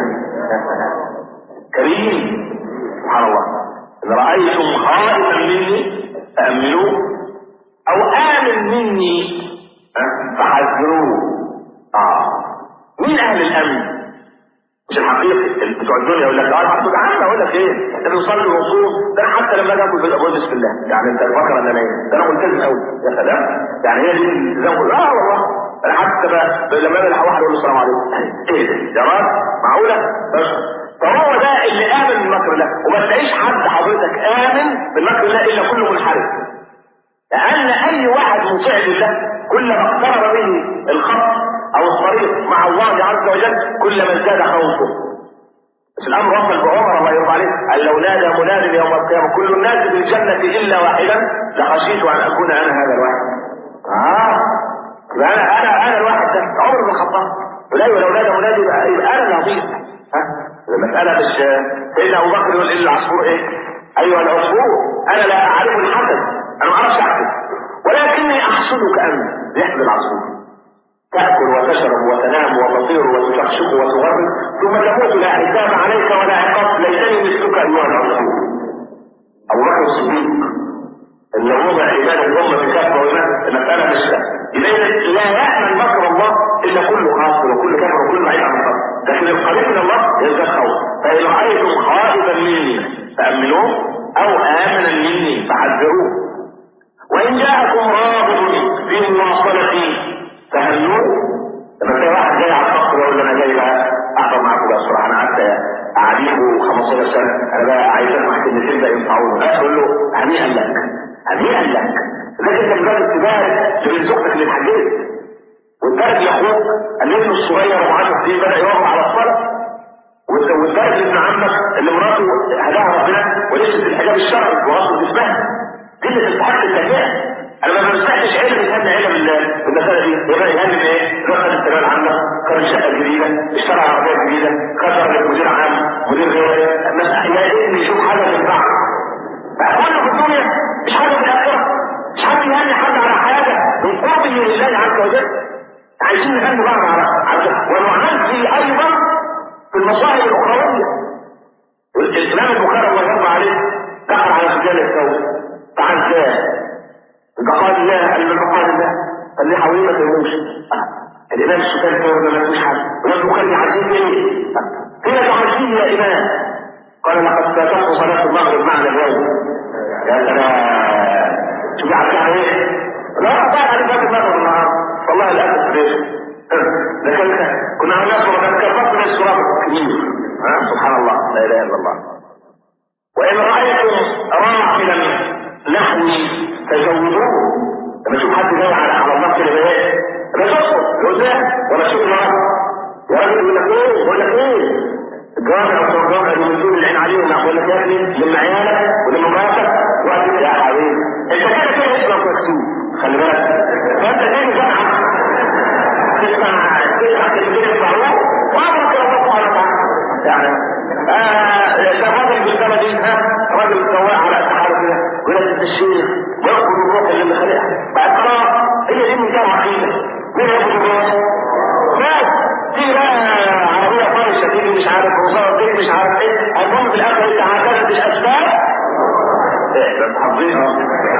كريم سبحان الله ان رايتم خائفا مني فامنوه او امن مني فحذروه اه مين اهل الامن مش الحقيقي اللي بتوع الدنيا يقول لك اه محمود عم اقول لك ايه انت بتصلي وصوم ده أنا حتى لما اجي اكل بيض اقول بسم الله يعني انت فاكر ان انا ايه ده انا ملتزم قوي يا سلام يعني هي دي الالتزام كله اه والله انا حتى ب- لما اجي واحد اقول له السلام عليكم ايه ده يا راجل معقوله بس فهو ده اللي امن بالمكر الله وما تلاقيش حد حضرتك امن بالمكر الله الا كله منحرف لأن أي واحد مطيع لله كلما اقترب به الخط أو الطريق مع الله عز وجل كلما ازداد خوفه. بس الأمر وصل بعمر الله يرضى عليه قال لو نادى مناد يوم القيامة كل الناس في الجنة إلا واحدا لخشيت أن أكون أنا هذا الواحد. آه يبقى أنا أنا أنا الواحد ده عمر بن الخطاب. يقول أيوه لو نادى مناد يبقى, يبقى أنا اللي هضيع. ها؟ المسألة مش سيدنا أبو بكر يقول للعصفور إيه؟ أيها العصفور أنا لا أعرف الحسد أنا ما أعرفش أحسد ولكني أحسدك أنت بيحسد العصفور تأكل وتشرب وتنام وتطير وتشقشق وتغرد ثم تموت لا حساب عليك ولا عقاب ليتني مثلك أيها العصفور أبو بكر الصديق اللي وضع عباد الأمة في كافة وإيمان المسألة مش إذا لا يأمن مكر الله إلا كل خاص وكل كافر وكل بعيد عن الله لكن القريب من الله يزداد خوف فإن رأيتم خائفا مني فأمنوه أو آمنا مني فحذروه وإن جاءكم راغب في مواصلتي فهنوه لما تلاقي واحد جاي على الخط يقول لي انا جاي بقى احضر معاكم بقى الصراحه انا قعدت قاعدين 15 سنه انا بقى عايز اسمع كلمتين بقى ينفعوني بقى اقول له هنيئا لك هنيئا لك لكن انت لازم تبارك تبين زوجتك اللي اتحجبت والدرج لاخوك الابن الصغير ابو 10 سنين بدا يقف على الصلاه والدرج لابن عمك اللي مراته هداها ربنا ولبست الحجاب الشرعي وغطت جسمها دي اللي تستحق التكافؤ انا ما بستحقش علم يهمني علم المساله دي يبقى يهمني ايه؟ دخل السنان عندك قرن شقه جديده اشترى عربيه جديده كسر مدير عام مدير غير يا ابني شوف حاجه تنفعك كله في الدنيا مش حاجه في الاخره مش حد يهني حد على حاجه من قربه لله عز وجل عايزين نهني بعض على على ونعزي ايضا في المصائب الاخرويه الامام البخاري الله يرضى عليه دخل على سجال الثوب تعال جاء قال الله قال له قال الله قال لي حوالي ما تهموش الامام السكان كان ما فيش حد ولم يخلي عزيز ايه هي تعزيه يا امام قال لقد فاتته صلاه المغرب معنا اليوم يا سلام شوف عارفها ايه لا طبعا على فاتت المغرب النهارده والله الاسف ليش ده كان كنا هناك وكان كفرت من الصراط الكبير ها سبحان الله لا اله الا الله وان رايتم راحلا نحوي تزودوه لما اشوف حد جاي على على الله كده ايه انا شفته يقول ده ولا شوف يا راجل يقول لك ايه يقول لك ايه الجوامع والصوامع اللي من دون العين عليهم يقول لك يا ابني لما عيالك ولما مراتك وقت يا حبيبي انت كده كده اسمك مكتوب خلي بالك فانت تيجي تسمع تسمع تسمع كلمتين يطلعوه وامرك يا الله سبحانه وتعالى يعني آه ده راجل بالبلدي ها راجل سواق على سحابه كده يقول لك انت الشيخ ويأخذ الروح اللي خلقها بعد خلاص هي دي من كام عقيده مين ياخذ الروح؟ ناس دي بقى عربيه طايشه دي مش عارف رصاص دي مش عارف ايه المهم في الاخر انت عكست الاسباب ايه بس حافظينها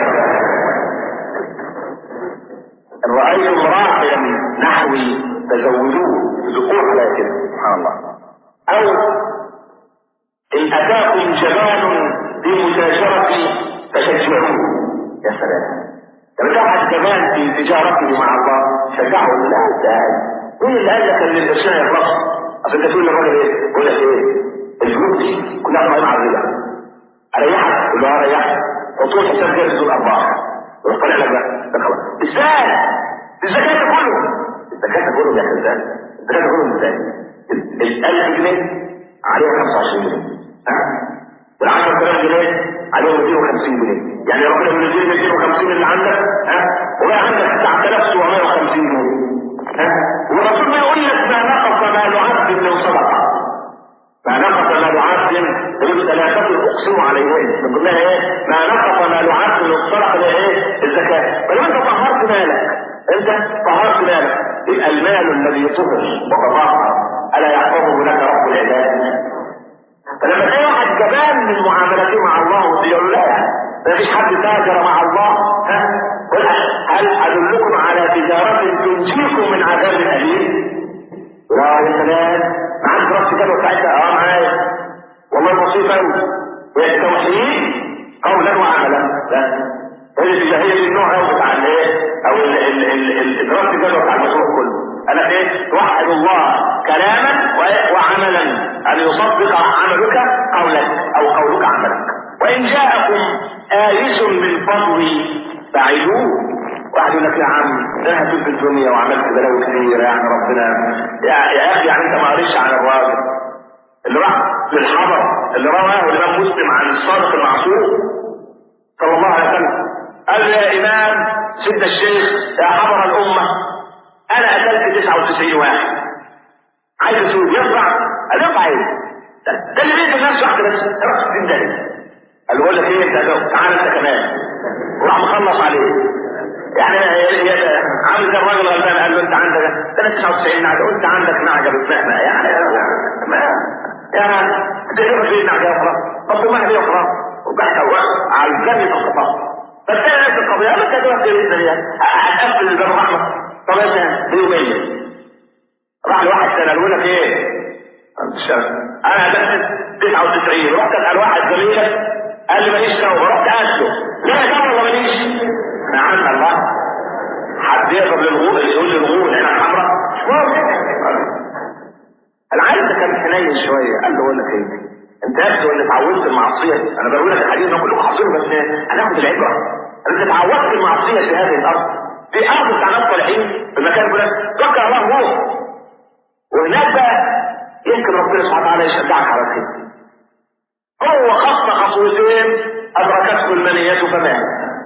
ان رايتم راحلا نحوي تزودوه ذكور على كده سبحان الله او ان اتاكم جبان بمتاجرة فشجعوه يا سلام لما تبحث كمان في تجارته مع الله شجعه لا ازاي مين اللي قال لك ان الاشياء يخلص اصل انت تقول للراجل ايه يقول لك ايه الفلوس دي كلها قائمه على الربا اريحك تقول له اريحك حطوا حساب جاهز الارباح يروح طالع لك بقى ده خلاص ازاي الزكاه كله الزكاه كله يا كذاب الزكاه كله ازاي ال 1000 جنيه عليها 25 جنيه وال 10000 جنيه عليهم 250 جنيه يعني ربنا من الجنيه 250 اللي عندك ها وبقى عندك 9750 جنيه ها والرسول ما يقول لك ما نقص مال عبد من صدقه ما نقص مال عبد يقول ثلاثة اقسم عليهن من ضمنها ايه؟ ما نقص مال عبد من الصدقه اللي ايه؟ الزكاه فلو انت طهرت مالك انت طهرت مالك يبقى المال الذي طهر وتطهر الا يحفظه لك رب العباد فلما تلاقي واحد جبان من معاملته مع الله يقول لا ما فيش حد تاجر مع الله ها قل هل ادلكم على تجاره تنجيكم من عذاب اليم لا يا سلام معاك راس كده مهمه قوي التوحيد قولا وعملا لا هي هي دي النوع قوي بتاع الايه او الادراك الجدوى بتاع المشروع كله انا ايه توحد الله كلاما وعملا ان يصدق عملك قولك او قولك عملك وان جاءكم آيس من فضلي فعلوه واحد يقول لك يا عم ده انا في الدنيا وعملت بلاوي كتير يعني ربنا يا, يا اخي يعني انت ما قريتش عن الراجل اللي راح للحضر اللي رواه الامام مسلم عن الصادق المعصوم صلى الله عليه وسلم قال يا امام سيدنا الشيخ يا حضر الامه انا قتلت 99 واحد عايز اسوق يطلع قال يطلع ايه؟ ده اللي بيقتل نفسه واحده بس راح في ده قال له بقول لك ايه انت تعالى انت كمان وراح مخلص عليه يعني عامل زي الراجل الغلبان قال له انت عندك ده 99 نعجه وانت عندك نعجه بتمهمه يعني ما يعني هتقدر في النعجه وخلاص طب ما هي وخلاص وبحث على الجنة الخطأ فالتاني نفس القضية قال لك هتروح في الدنيا هتقفل الباب رحمة طب يا بيومين راح لواحد سنة قال لك ايه؟ انا هدفت 99 رحت اسال واحد زميلك قال لي ماليش توبه رحت قتله ليه يا توبه ولا ماليش؟ نعم الله حد يقدر للغول يقول للغول هنا حمراء مش ممكن العيل ده كان حنين شويه قال له اقول لك ايه؟ انت يبدو ان اتعودت المعصيه انا بقول لك الحديث ده كله حاصل بس هناخد العبره انت اتعودت المعصيه في هذه الارض في ارض بتاع ناس صالحين في مكان فلان توكل الله هو وهناك بقى يمكن ربنا سبحانه وتعالى يشجعك على الخير هو خط خطوتين ادركته المنيه فمات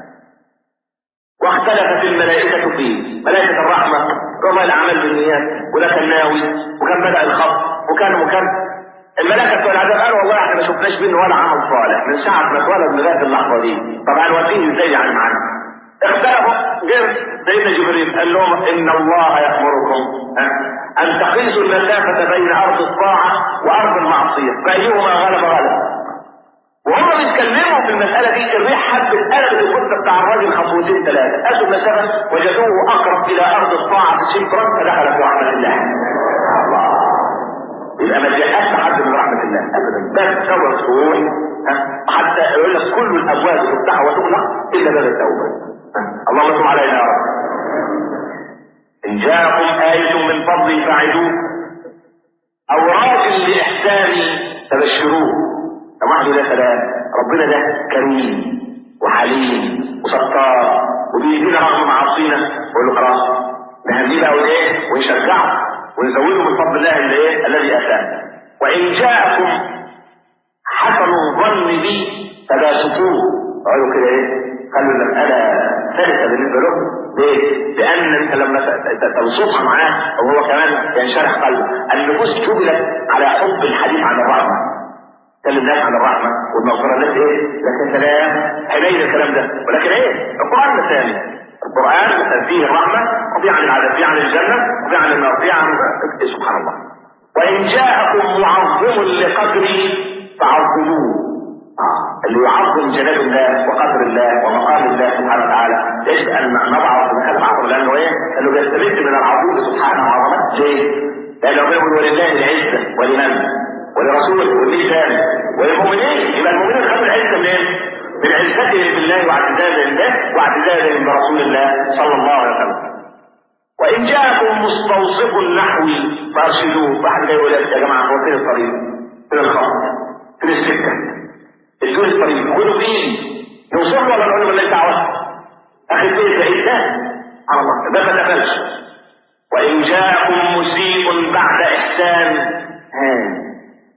واختلفت الملائكة فيه ملائكة الرحمة وما الأعمال بالنيات وده كان ناوي وكان بدأ الخط وكان مكان الملائكة بتوع العذاب قالوا والله احنا ما شفناش منه ولا عمل صالح من ساعة ما اتولد لغاية اللحظة دي طب هنوديه ازاي يعني معانا اختلفوا غير سيدنا جبريل قال لهم ان الله يأمركم ان تقيسوا المسافة بين ارض الطاعة وارض المعصية فايهما غلب غلب وهم بيتكلموا في المسألة دي الريح حبت قلبت الخطة بتاع الراجل خطوتين ثلاثة قاسوا المسافة وجدوه أقرب إلى أرض الطاعة في شبرا فدخل في رحمة الله الله يبقى ما جاءش حد من رحمة الله أبدا بس سوى الصور حتى يقول لك كل الأبواب تفتح وتغلق إلا باب التوبة اللهم صل علينا يا رب إن جاءكم آية من فضلي فاعدوه أو راجل لإحساني فبشروه واحد يا سلام ربنا ده كريم وحليم وستار وبيدينا رغم معاصينا يقول له خلاص نهديه بقى وايه ونشجعه ونزوده من فضل الله اللي ايه الذي اتانا وان جاءكم حسن الظن بي فباسطوه قالوا كده ايه خلوا المساله ثالثه بالنسبه له ليه؟ لان انت لما توصفها معاه وهو كمان ينشرح قلبه النفوس جبلت على حب الحديث عن الرحمه تكلم الناس عن الرحمة والمغفرة الناس ايه لكن سلام حنين الكلام ده ولكن ايه القرآن مثالي القرآن مثال فيه الرحمة وفيه عن العذاب فيه عن الجنة وفيه عن النار فيه عن إيه سبحان الله وإن جاءكم معظم لقدري فعظموه آه. اللي يعظم جلال الله وقدر الله ومقام الله سبحانه وتعالى يجب ان نضعه في مكان العظمه لانه ايه؟ لانه بيستمد من العظيم سبحانه وعظمته ليه؟ لانه بيقول ولله العزه ولمن؟ ولرسوله والميزان وللمؤمنين يبقى المؤمنين خدوا العزه منين؟ من عزتهم بالله واعتزازهم به واعتزازهم برسول الله صلى الله عليه وسلم. وان جاءكم مستوصف نحوي فارشدوه واحد جاي يقول يا جماعه هو فين الطريق؟ فين الخط؟ فين السكه؟ ادوني الطريق خدوا بايدي نوصل ولا نقول له ماليش دعوه؟ اخي فين بعيد ده؟ على الله ده ما تقبلش. وان جاءكم مسيء بعد احسان ها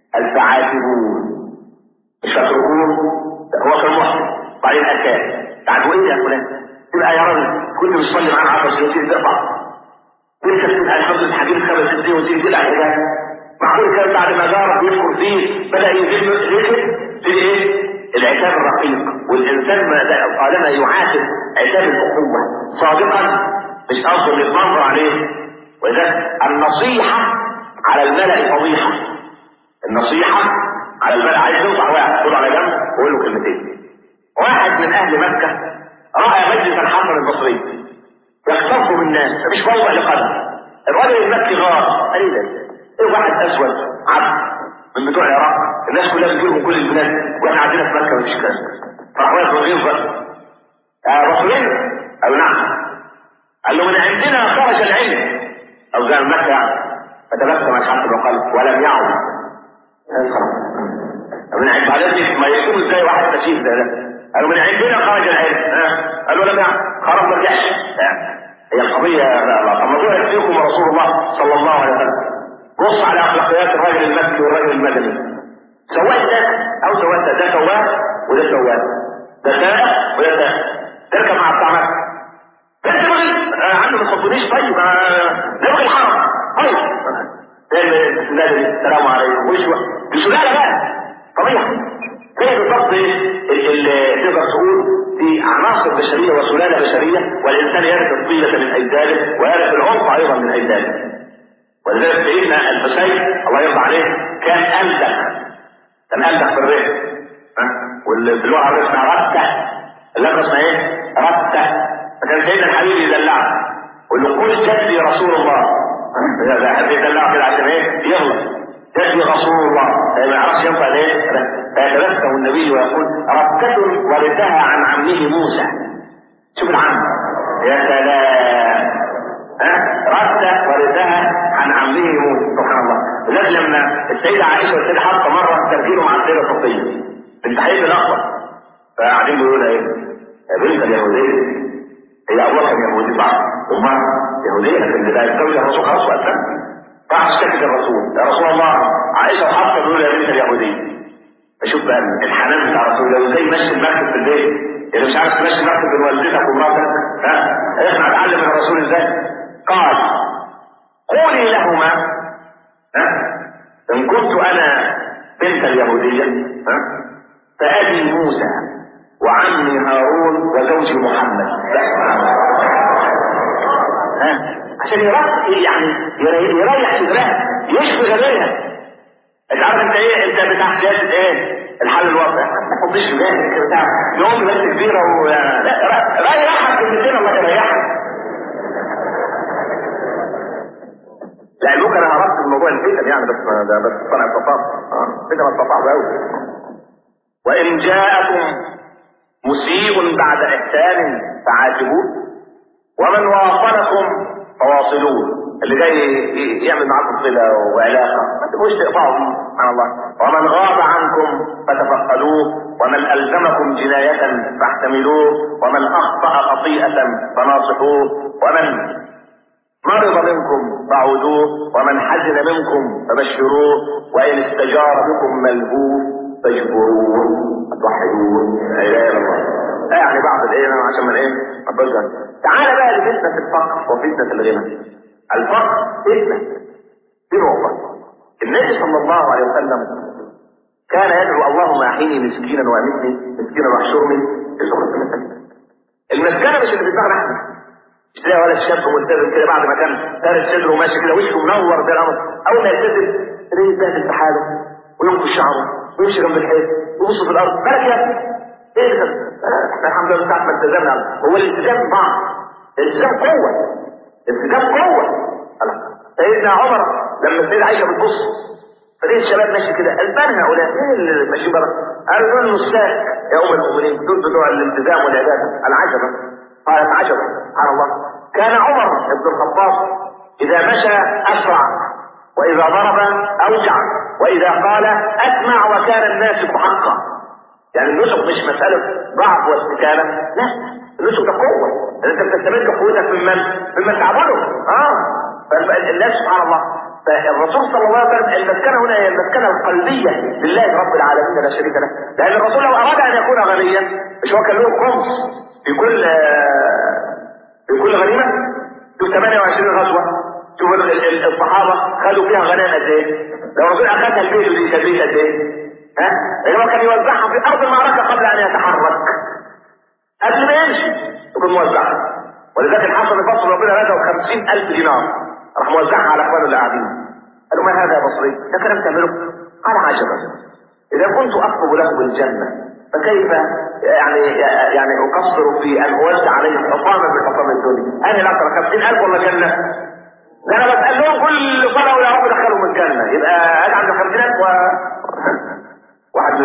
الفعاتبون مش فاتركون هو كان محسن بعدين أكاد تعالوا ايه يا فلان تبقى يا راجل كنت بتصلي معانا 10 سنين وتيجي تقطع وانت بتبقى الحمد لله حبيب خمس ست سنين وتيجي تقلع كده معقول كان بعد ما جارك يذكر فيه بدا ينزل ذكر في ايه؟ العتاب الرقيق والانسان ما طالما يعاتب عتاب الاخوه صادقا مش قصده يتنظر عليه واذا النصيحه على الملأ فضيحه النصيحة على الملأ عايز تنصح واحد خد على جنب وقول له كلمتين واحد من أهل مكة رأى مجلس الحسن البصري يختص بالناس مفيش موضع لقلب الراجل المكي غار قال ايه ده؟ ايه واحد اسود عبد من بتوع العراق الناس كلها بتجيب من كل البلاد واحنا عندنا في مكه مفيش كلام فراحوا ياخدوا الغيظ بقى آه رسولين قالوا نعم قال له من عندنا خرج العلم او قال مكه يعني فتبسم الحسن وقال ولم يعد من عند بعدين ما يكون ازاي واحد تشيف ده ده قالوا من عندنا خرج العلم ها قالوا لم يعد خرج ما رجعش هي القضيه الموضوع يكفيكم رسول الله صلى الله عليه وسلم بص على اخلاقيات الرجل المكي والرجل المدني سواء ده او سواء ده ده سواء وده سواء ده سائق وده سائق تركب مع بتاع مكه بس بغي عنده ما تخطونيش طيب نبغي الحرم طيب بسم الله السلام عليكم وش دي سلاله بقى طبيعي هي بالضبط اللي تقدر تقول في عناصر بشريه وسلاله بشريه والانسان يرث الطيله من اجداده ويرث العنف ايضا من اجداده ولذلك سيدنا الحسين الله يرضى عليه كان ألدغ كان ألدغ في الرئة واللغة الرئة اسمها رتة اللغة اسمها ايه؟ رتة فكان سيدنا الحبيب يدلعه يقول له قل جدي رسول الله ده حد يدلعه كده عشان ايه؟ يغلط جدي رسول الله ما يعرفش ينطق ايه؟ فيتبسم النبي ويقول رتة ورثها عن عمه موسى شوف العم يا سلام ها رتة ورثها عن عمه موسى سبحان الله لذلك لما السيدة عائشة والسيدة حفصة مرة تركيبوا مع السيدة صفية بنت حبيب الأخضر فقاعدين بيقولوا ايه؟ يا بنت اليهودية هي أبوها كان يهودي صح؟ أمها يهودية لكن ده يتزوج الرسول خلاص وقتها راح اشتكت الرسول يا رسول الله عائشة وحفصة بيقولوا يا بنت اليهودية فشوف بقى الحنان بتاع رسول الله وازاي يمشي المركب في البيت اللي مش عارف تمشي المركب بين والدتك ومراتك ها احنا هنتعلم من الرسول ازاي قال قولي لهما ها ان كنت انا بنت اليهودية ها فابي موسى وعمي هارون وزوجي محمد ها عشان يريح يعني يريح صدرها يشفي غيرها انت عارف انت ايه انت بتاع سياسه ايه الحل الواقع ما تفضيش بالك بتاع يوم بس كبيره و لا ريحك كلمتين الله يريحك لا لوك انا عرفت الموضوع الفتن يعني بس ده بس طلع الصفاف اه فتن الصفاف قوي وان جاءكم مسيء بعد احسان فعاتبوه ومن واصلكم فواصلوه اللي جاي يعمل معاكم صله وعلاقه ما تبقوش تقطعوا فيه سبحان الله ومن غاب عنكم فتفقدوه ومن الزمكم جنايه فاحتملوه ومن اخطا خطيئه فناصحوه ومن مرض منكم فعودوه ومن حزن منكم فبشروه وان استجار بكم ملهوف فاجبروه توحدوه لا اله الا الله يعني بعض الايه عشان من ايه ربنا تعال بقى لفتنه الفقر وفتنه الغنى الفقر فتنه دي نقطه النبي صلى الله عليه وسلم كان يدعو اللهم احيني مسكينا وامتني مسكينا واحشرني في زمرة المساكين المسكنه مش اللي في دماغنا احنا مش تلاقي ولا شاب ملتزم كده بعد ما كان فارس صدره وماشي كده وشه منور زي القمر اول ما يلتزم تلاقيه يتبهدل في حاله وينكش شعره ويمشي جنب الحيط ويبص في الارض مالك يا ابني ايه ده؟ احنا الحمد لله ساعه ما التزمنا هو الالتزام بعض الالتزام قوه الالتزام قوه سيدنا عمر لما السيدة عائشة بتبص فليه الشباب ماشي كده قلبان هؤلاء مين اللي ماشيين بره؟ قالوا دول النساك يا ام المؤمنين دول بتوع الالتزام والعباده العجبه قالت عجبا سبحان الله كان عمر بن الخطاب اذا مشى اسرع واذا ضرب اوجع واذا قال اسمع وكان الناس حقا يعني النسك مش مساله ضعف واستكانه لا النسك ده قوه انت بتستمد قوتك ممن ممن تعبده اه فالناس سبحان الله فالرسول صلى الله عليه وسلم المسكنة هنا هي المسكنة القلبية لله رب العالمين لا شريك له لأن الرسول لو أراد أن يكون غنيا مش هو كان له خمس في كل في كل غنيمة شوف 28 غزوة شوف الصحابة خدوا فيها غنائم قد إيه لو الرسول أخذها البيت ودي كان قد إيه ها هو كان يوزعها في أرض المعركة قبل أن يتحرك قبل ما يمشي يكون موزعها ولذلك الحسن البصري ربنا رزقه 50000 دينار راح موزعها على اخوانه اللي قاعدين قالوا ما هذا يا بصري ده كلام تعمله قال عجبا اذا كنت اطلب له الجنه فكيف يعني يعني اقصر في ان اوزع عليهم حطاما من حطام الدنيا انا لا ترى 50000 ولا جنه ده انا بسال لهم كل صلاه ولا رب دخلهم الجنه يبقى انا عند 50000 و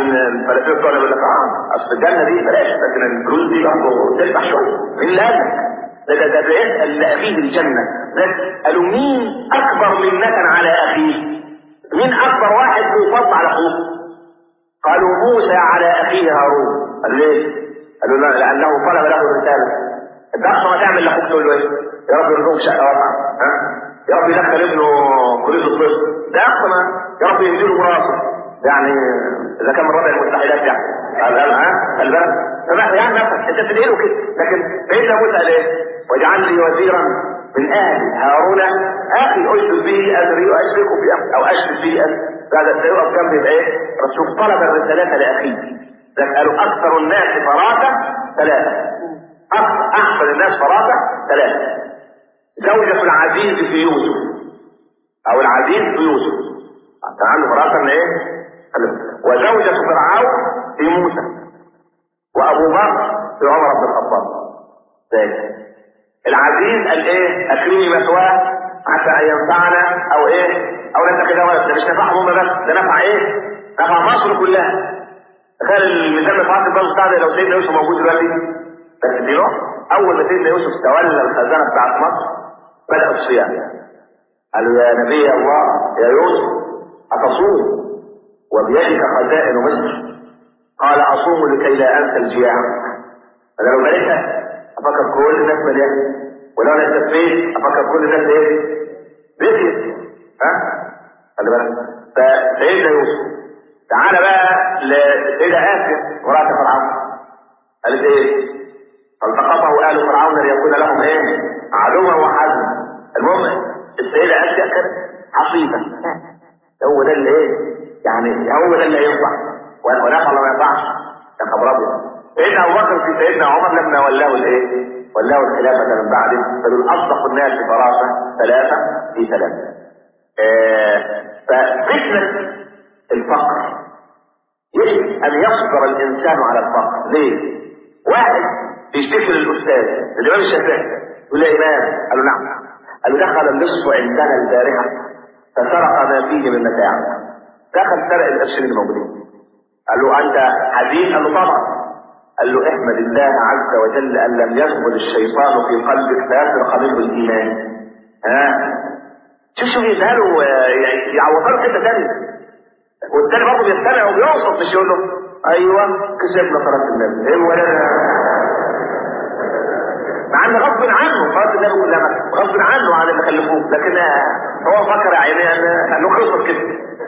الفلاسفه بتوعنا يقول لك اه اصل الجنه دي بلاش لكن الفلوس دي برضه تدفع شويه مين اللي قال لك؟ ده ده ده بيسال لاخيه الجنه قالوا مين اكبر منة على اخيه؟ مين اكبر واحد بيفضل على اخوه؟ قالوا موسى على اخيه هارون قال ليه؟ قالوا لا لانه طلب له الرساله انت اصلا ما تعمل لاخوك تقول له ايه؟ يا رب يرزقك شقه واسعه ها؟ يا رب يدخل ابنه كليه الطب ده اصلا يا رب يهديله براسه يعني اذا كان من ربع المستحيلات يعني قال ها قال بالك سمح يعني نفسك انت بتدعي له كده لكن سيدنا موسى قال ايه؟ واجعل لي وزيرا من اهلي هارون اخي اشرك به ادري واشركه في امري او اشرك به امري بعد ان يقف جنبي يبقى ايه؟ رسول طلب الرسالات لاخيه قالوا اكثر الناس فراسه ثلاثه احسن الناس فراسه ثلاثه زوجة العزيز في يوسف او العزيز في يوسف كان عنده فراسه ان ايه؟ وزوجة فرعون في موسى وابو بكر في عمر بن الخطاب ذلك العزيز قال ايه اكرمي مثواه عسى ان ينفعنا او ايه او نتخذ ولد ده مش نفعهم هم بس ده نفع ايه نفع مصر كلها تخيل الميزان بتاع البلد بتاع ده لو سيدنا يوسف موجود دلوقتي بس دي نقطه اول ما سيدنا يوسف تولى الخزانه بتاعت مصر بدا الصيام قالوا يا نبي الله يا يوسف اتصوم وبيدك خزائن مصر قال اصوم لكي لا انسى الجياع قال لو ملكه افكر كل الناس مليانه ولو انا استفيت افكر كل الناس ايه؟ بيتي ها؟ خلي بالك فسيدنا يوسف تعالى بقى لسيدة آسيا امرأة فرعون قالت ايه؟ فالتقطه آل فرعون ليكون لهم ايه؟ عدوا وحزنا المهم السيدة آسيا كانت عصيبة هو ده اللي ايه؟ يعني هو ده اللي هينفع ونفع ولا ما ينفعش يا خبر ابيض سيدنا ابو بكر في سيدنا عمر لما ولاه الايه؟ ولاه الخلافة من بعده فدول اصدق الناس فراسة ثلاثة في ثلاثة. آه ففتنة الفقر يجب ان يصبر الانسان على الفقر ليه؟ واحد بيشتكي للاستاذ الامام الشافعي يقول له يا امام قال له نعم قال له دخل اللص عندنا البارحه فسرق ما فيه من متاع دخل سرق القرشين الموجودين قال له انت حزين قال له طبعا قال له احمد الله عز وجل ان لم يدخل الشيطان في قلبك فيسرق منه الايمان ها شوف شوف يسهلوا يعوضوا له حته ثانيه والتاني برضه بيستمع وبيوصف مش يقول له ايوه كسبنا صلاه النبي هو ده مع ان غصب عنه صلاه النبي كلها غصب عنه عن اللي خلفوه لكن هو فكر يعني انه خسر كده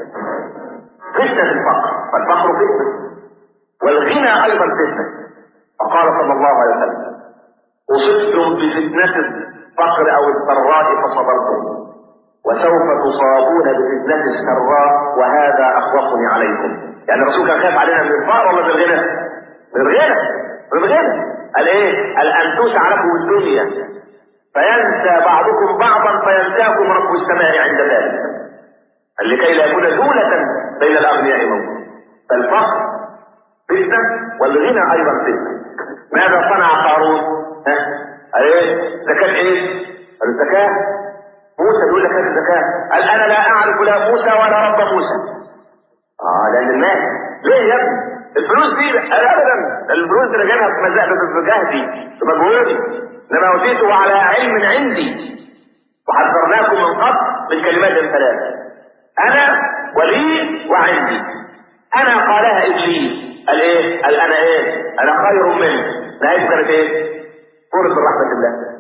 فتنه الفقر فالفقر فتنه والغنى ايضا فتنه فقال صلى الله عليه وسلم اصبتم بفتنه الفقر او الضراء فصبرتم وسوف تصابون بفتنة السراء وهذا أخوفني عليكم يعني الرسول كان خايف علينا من الفقر ولا من الغنى؟ من الغنى من الغنى قال ايه؟ قال أن توسع لكم الدنيا فينسى بعضكم بعضا فينساكم رب السماء عند ذلك قال لكي لا يكون دولة بين الأغنياء منكم فالفقر فتنة والغنى أيضا فتنة ماذا صنع قارون؟ ها؟ قال ايه؟ زكاة ايه؟ قال الزكاة موسى بيقول لك هات الزكاة قال انا لا اعرف لا موسى ولا رب موسى اه لان المال ليه يا ابني الفلوس دي قال ابدا الفلوس دي انا جايبها في مزاجي في جهدي في مجهودي انما اوتيته على علم عندي وحذرناكم من قبل من كلمات الثلاث انا ولي وعندي انا قالها ابليس قال ايه قال انا ايه انا خير منه نهايته كانت ايه فرص رحمه الله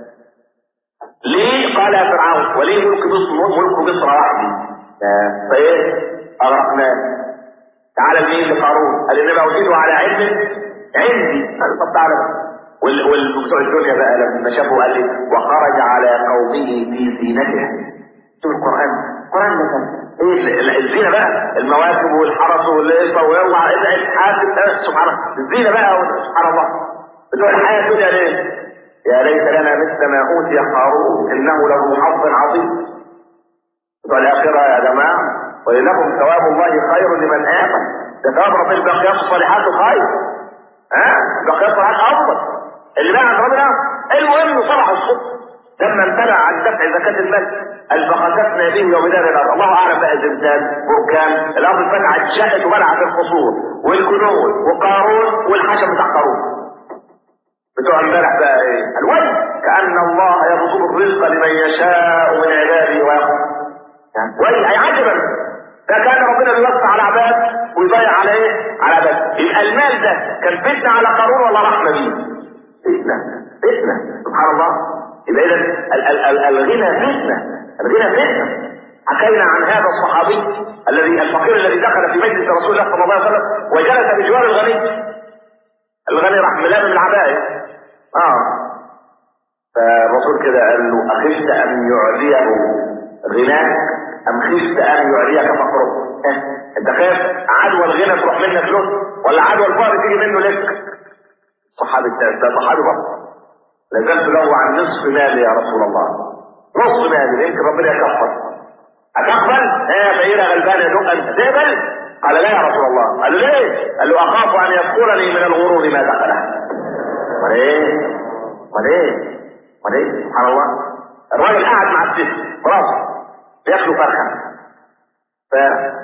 ليه قال يا فرعون وليه ملك مصر ملك مصر وحدي فايه اغرقناه تعالى لمين لقارون قال انما اوتيته على علم عندي قال طب تعالى والبتوع الدنيا بقى لما شافوا قال لي وخرج على قومه في زينته شوف القران القران مثلا ايه الزينه بقى المواكب والحرس والقصه ويوعى ابعد حاسب سبحان الله الزينه بقى سبحان الله بتوع الحياه الدنيا ليه يا ليت لنا مثل ما اوتي قارون انه له حظ عظيم بتوع الاخره يا جماعه ولكم ثواب الله خير لمن امن ده ثواب ربنا الباقيات الصالحات خير ها الباقيات الصالحات افضل اللي بقى عند ربنا المهم صلح الصبح لما امتنع عن دفع زكاة المال قال فخسفنا به وبدار الارض الله اعلم بقى زلزال بركان الارض اتفتحت شقت وبلعت القصور والكنوز وقارون والحشم بتاع قارون بتوع امبارح بقى ايه الويل كان الله يبسط الرزق لمن يشاء من عباده ويقدر ويل اي عجبا ده كان ربنا بيوسع على عباد ويضيع على ايه؟ على عباد يبقى المال ده كان فتنه على قارون ولا رحمه بيه؟ فتنه فتنه سبحان الله يبقى اذا ال- ال- ال- الغنى فتنه الغنى فتنه حكينا عن هذا الصحابي الذي الفقير الذي دخل في مجلس رسول الله صلى الله عليه وسلم وجلس بجوار الغني الغني راح ملام العباية اه فالرسول كده قال له اخشت ان يعديه غناك ام خشت ان يعديك فقرك اه؟ انت خايف عدوى الغنى تروح منك له ولا عدوى الفقر تيجي منه لك صحابي التالت ده صحابي برضه لازلت له عن نصف مالي يا رسول الله نصف مالي يمكن ربنا يكفر هتقبل؟ ايه فقيرة غلبانة يدق انت تقبل؟ قال لا يا رسول الله قال له ليه؟ قال له اخاف ان يدخلني من الغرور ما دخله امال ايه؟ امال ايه؟ امال ايه؟ سبحان الله الراجل قاعد مع الست خلاص بياكلوا فرخه ف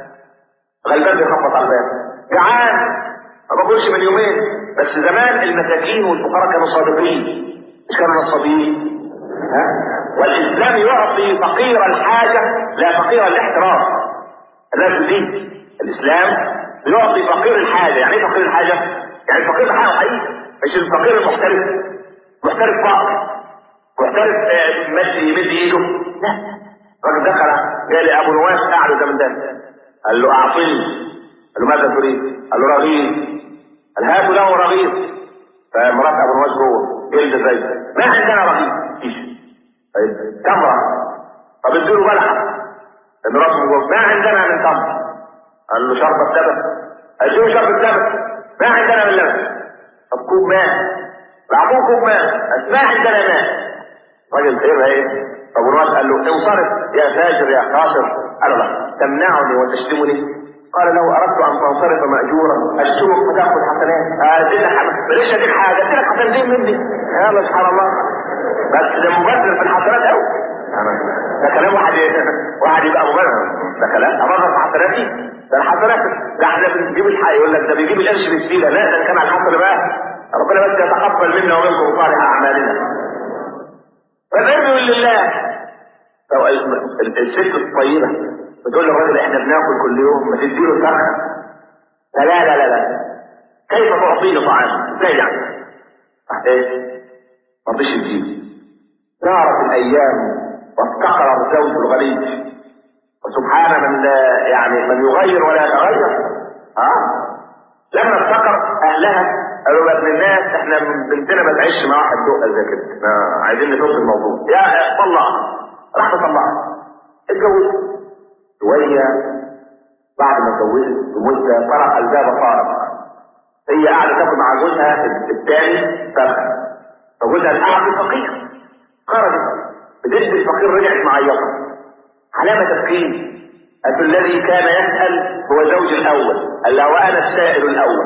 غلبان بيخبط على الباب جعان ما باكلش من يومين بس زمان المساكين والفقراء كانوا صادقين مش كانوا نصابين ها والاسلام يعطي فقير الحاجه لا فقير الاحتراف الناس دي الاسلام يعطي فقير الحاجه يعني ايه فقير الحاجه؟ يعني فقير الحاجه حقيقي مش الفقير المحترف محترف فقر محترف آه، ماشي يمد ايده لا الراجل دخل قال لي ابو نواس قاعد قدام الدم قال له اعطني قال له ماذا تريد؟ قال له رغيف قال هاتوا له رغيف فمرات ابو نواس جوه جلد زي ما عندنا رغيف مفيش طيب تمره طب اديله بلحه مراته من جوه ما عندنا من تمر قال له شرب السبت اديله شرب السبت ما عندنا من لبن طب كوب ماء اعطوه كوب ماء قال ما عندنا ماء راجل خير ايه ابو نواس قال له انصرف يا فاجر يا خاسر قال لا تمنعني وتشتمني قال له اردت ان تنصرف ماجورا اشتمك فتاخذ حسنات ادينا حسنات ليش اديك حاجه اديلك حسنتين مني يا سبحان الله بس ده مبذر في الحسنات قوي ده كلام واحد واحد يبقى مبرر ده كلام ابرر في حسناتي ده الحسنات ده احنا بنجيب الحق يقول لك ده بيجيب القرش بالسيله لا ده كان على الحسن بقى ربنا بس يتقبل منا ومنكم صالح اعمالنا فالعلم لله لو ال- الست الطيبه بتقول للراجل احنا بناكل كل يوم ما تديله فرخه لا لا لا لا لا كيف تعطيه طعام؟ ازاي يعني؟ راح ايه؟ ما رضيش يديله دارت الايام وافتقر الزوج الغني وسبحان من لا يعني من يغير ولا يتغير اه لما افتقر اهلها قالوا يا ابن الناس احنا بنتنا ما تعيش مع واحد دقه زي كده آه عايزين نفك الموضوع يا طلع راح تطلعها اتجوزت شويه بعد ما اتجوزت بمده طرق الباب طارق هي قاعده تاكل مع جوزها الثاني فرخه فجوزها القعد فقير خرجت بتدي الفقير رجعت معيطه علامه تفكير أنت الذي كان يسأل هو زوج الأول قال له وأنا السائل الأول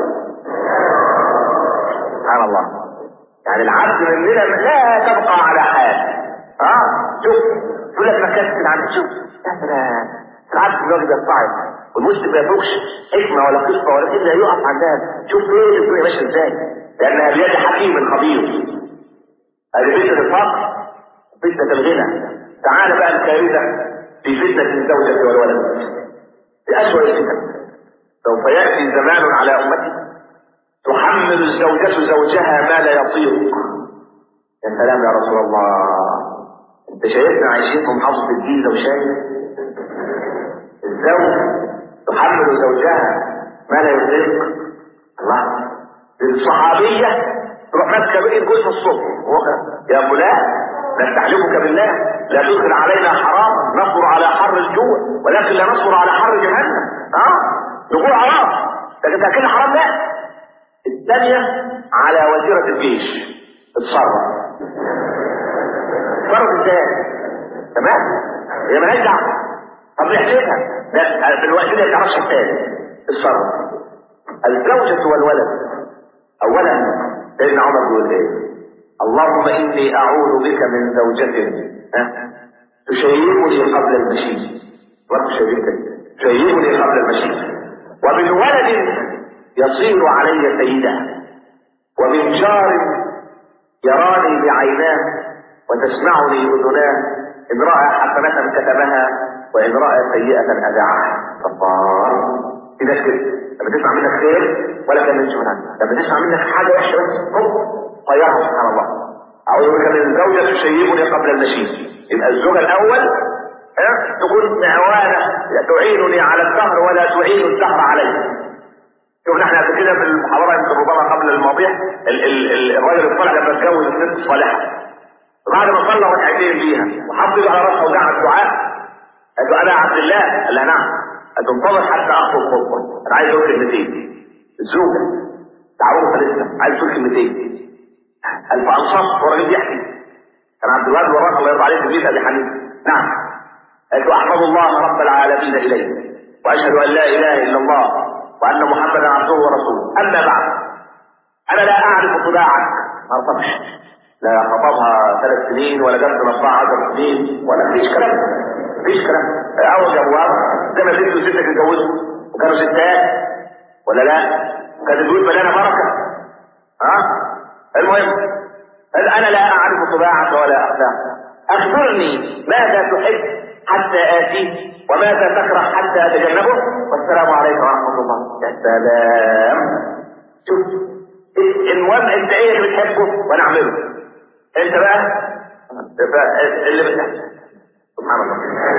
سبحان الله يعني العبد مننا لا تبقى على حال اه شوف يقول لك مكاسب عن شوف يا سلام العبد الراجل يطلع والمسلم ما يفوقش حكمه ولا قصه ولا الا يقف عندها شوف ايه الدنيا ماشيه ازاي لانها بيد حكيم خبير هذه فتنه الفقر فتنه الغنى تعال بقى الكارثه في فتنه الزوجه والولد في اسوء الفتن سوف ياتي زمان على امتي تحمل الزوجة زوجها ما لا يطيق يا سلام يا رسول الله انت شايفنا عايشين في محافظة الجيزة وشايف الزوج تحمل زوجها ما لا يطيق الله الصحابية تروح ماسكة بإيد جوزها الصبح يا فلان نستحلفك بالله لا تدخل علينا حرام نصبر على حر الجوع ولكن لا نصبر على حر جهنم اه نقول حرام لكن تاكلنا حرام لا الثانية على وزيرة الجيش اتصرف اتصرف ازاي؟ تمام؟ هي مالهاش دعوة طب نحسبها لا في الوقت ده ما تعرفش الثاني اتصرف الزوجة والولد أولا سيدنا عمر بيقول ايه؟ اللهم إني أعوذ بك من زوجة ها؟ تشيبني قبل المشي رب شيبتك تشيبني قبل المشي ومن ولد يصير علي سيدا ومن جار يراني بعيناه وتسمعني اذناه ان راى حسنه كتبها وان راى سيئه اذاعها الله كده كده لما تسمع منك خير ولا كان منك لما تسمع منك حاجه وحشه بس هوب طيرها سبحان الله اعوذ بك من زوجه تشيبني قبل المشي يبقى الزوجه الاول ها تكون معوانه تعينني على الدهر ولا تعين الدهر علي شوف احنا قبل كده في المحاضره يمكن ربما قبل الماضيه ال- ال- ال- الراجل الصالح لما اتجوز الست الصالحه بعد ما صلى ركعتين بيها وحط ايده على راسها وجعل الدعاء قالت له انا عبد الله قال لها نعم قالت انتظر حتى اخطب خطبه انا عايز اقول كلمتين الزوجه تعرفها لسه عايز اقول كلمتين قال فانصت والراجل بيحكي كان عبد الوهاب وراك الله يرضى عليه في بيت ابي حنيفه نعم قالت له احمد الله رب العالمين اليه واشهد ان لا اله الا الله وان محمدا عبده ورسوله اما بعد انا لا اعرف طباعك ما ارتبش لا خطبها ثلاث سنين ولا جبت مصنع عشر سنين ولا فيش كلام فيش كلام اول جواب زي ما بنت وستك اتجوزوا وكانوا ستات ولا لا كانت البيوت مليانه بركه ها المهم قال انا لا اعرف طباعك ولا اخلاقك اخبرني ماذا تحب حتى اتيه وماذا تكره حتى اتجنبه والسلام عليكم ورحمه الله يا سلام شوف المهم انت ايه اللي بتحبه وانا اعمله انت بقى بقى اللي بتحبه سبحان الله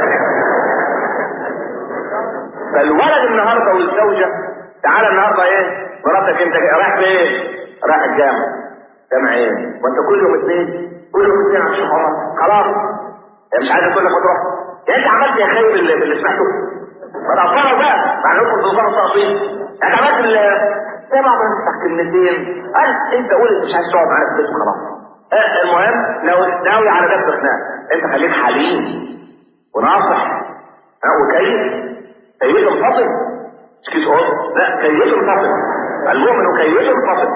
فالولد النهارده والزوجه تعالى النهارده ايه مراتك انت رايح فين؟ رايح الجامع جامع ايه؟ وانت كل يوم اثنين كل يوم اثنين على الشهر خلاص هي مش عايزه تقول لك ما تروح يا انت عملت يا خير اللي, اللي سمعته ما تقصروا بقى مع انكم توصلوا التقصير انت عملت اللي سمع من كلمتين قال انت قول انت مش عايز تقعد معانا في البيت خلاص اه المهم ناوي ناوي على جنب خناق انت خليك حليم وناصح ها وكيف كيف منفصل مش كيس قط لا كيف منفصل المؤمن كيف منفصل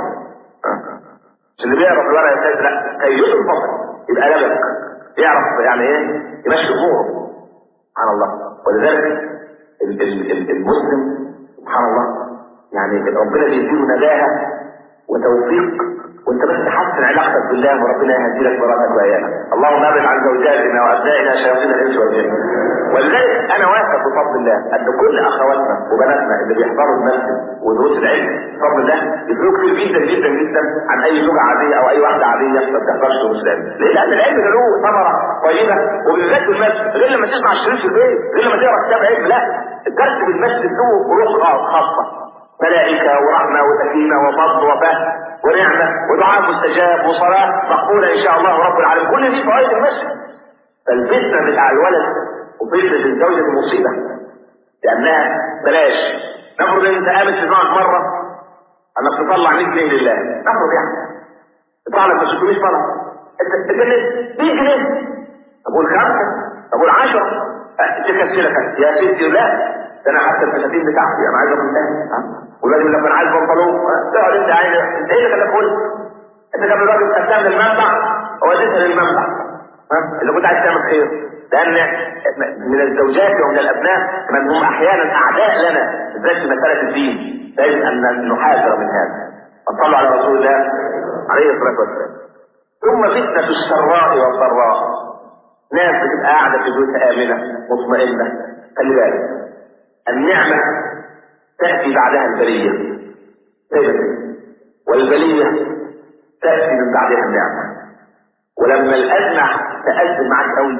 مش اللي بيعرف الورق يا لا كيف منفصل يبقى لبك يعرف يعني ايه يمشي اموره سبحان الله ولذلك ال- ال- ال- المسلم سبحان الله يعني ربنا بيديله نجاهه وتوفيق وانت بس تحسن علاقتك بالله وربنا يهدي لك مراتك وعيالك اللهم ابعد عن زوجاتنا وابنائنا شياطين الانس والجن ولذلك انا واثق بفضل الله ان كل اخواتنا وبناتنا اللي بيحضروا المسجد ودروس العلم بفضل الله يفرقوا كتير جدا جدا جدا عن اي زوجه عاديه او اي واحده عاديه ما بتحضرش دروس العلم ليه؟ لان العلم ده له ثمره طيبه وبالذات في المسجد غير لما تسمع الشريط في البيت غير لما تقرا كتاب علم لا الدرس في المسجد له روح خاصه ملائكة ورحمة وسكينة وفضل وفهم ونعمة ودعاء مستجاب وصلاة مقبولة إن شاء الله رب العالمين كل دي فوائد المسجد فالفتنة بتاع الولد وفتنة الزوجة دي مصيبة لأنها بلاش نفرض إن أنت قامت في دماغك مرة أنك تطلع 100 جنيه لله نفرض يعني تطلع لك 600 طلب أنت اتجننت 100 جنيه طب قول خمسة طب قول 10 تكسلك يا ستي لا ده انا حتى الفساتين بتاعتي انا عايز اقول ثاني ولازم لما انا عايز بنطلون تقعد انت عايز انت ايه اللي خلاك تقول انت كان الراجل خدتها من المنبع وديتها للمنبع ها اللي كنت عايز تعمل خير لان من الزوجات ومن الابناء من هم احيانا اعداء لنا بالذات في مساله الدين لازم ان نحاذر من هذا صلوا على رسول الله عليه الصلاه والسلام ثم فتنه السراء والضراء ناس بتبقى قاعده في بيوتها امنه مطمئنه خلي بالك النعمة تأتي بعدها البلية دايما والبلية تأتي من بعدها النعمة ولما الأزمة تأزم معاك قوي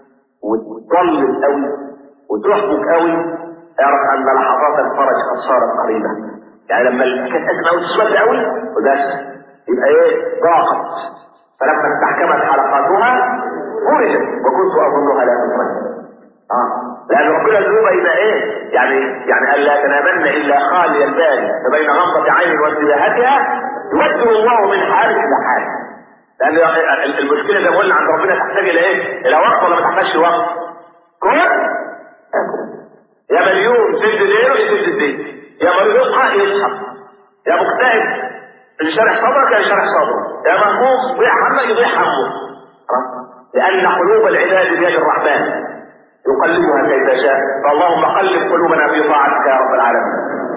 وتطلب قوي وتحبك قوي اعرف أن لحظات الفرج قد صارت قريبة يعني لما كانت أزمة قوي تسود قوي وبس يبقى إيه ضاقت فلما استحكمت حلقاتها فرجت وكنت أظنها لا تفرج اه لان ربنا الذنوب يبقى ايه يعني يعني الا تنامن الا خالي البال فبين غمضة عين وانتباهتها يوجه الله من حال الى حال لان المشكله زي ما قلنا عند ربنا تحتاج الى ايه؟ الى وقت ولا ما تحتاجش وقت؟ كل يا مليون سد ليله يسد الدين يا مريض يصحى يصحى يا مكتئب اللي شارح صدرك يعني شارح صدره يا مهموم ضيع همك يضيع همه لأن قلوب العباد بيد الرحمن يقلبها كيف شاء فاللهم قلب قلوبنا في طاعتك يا رب العالمين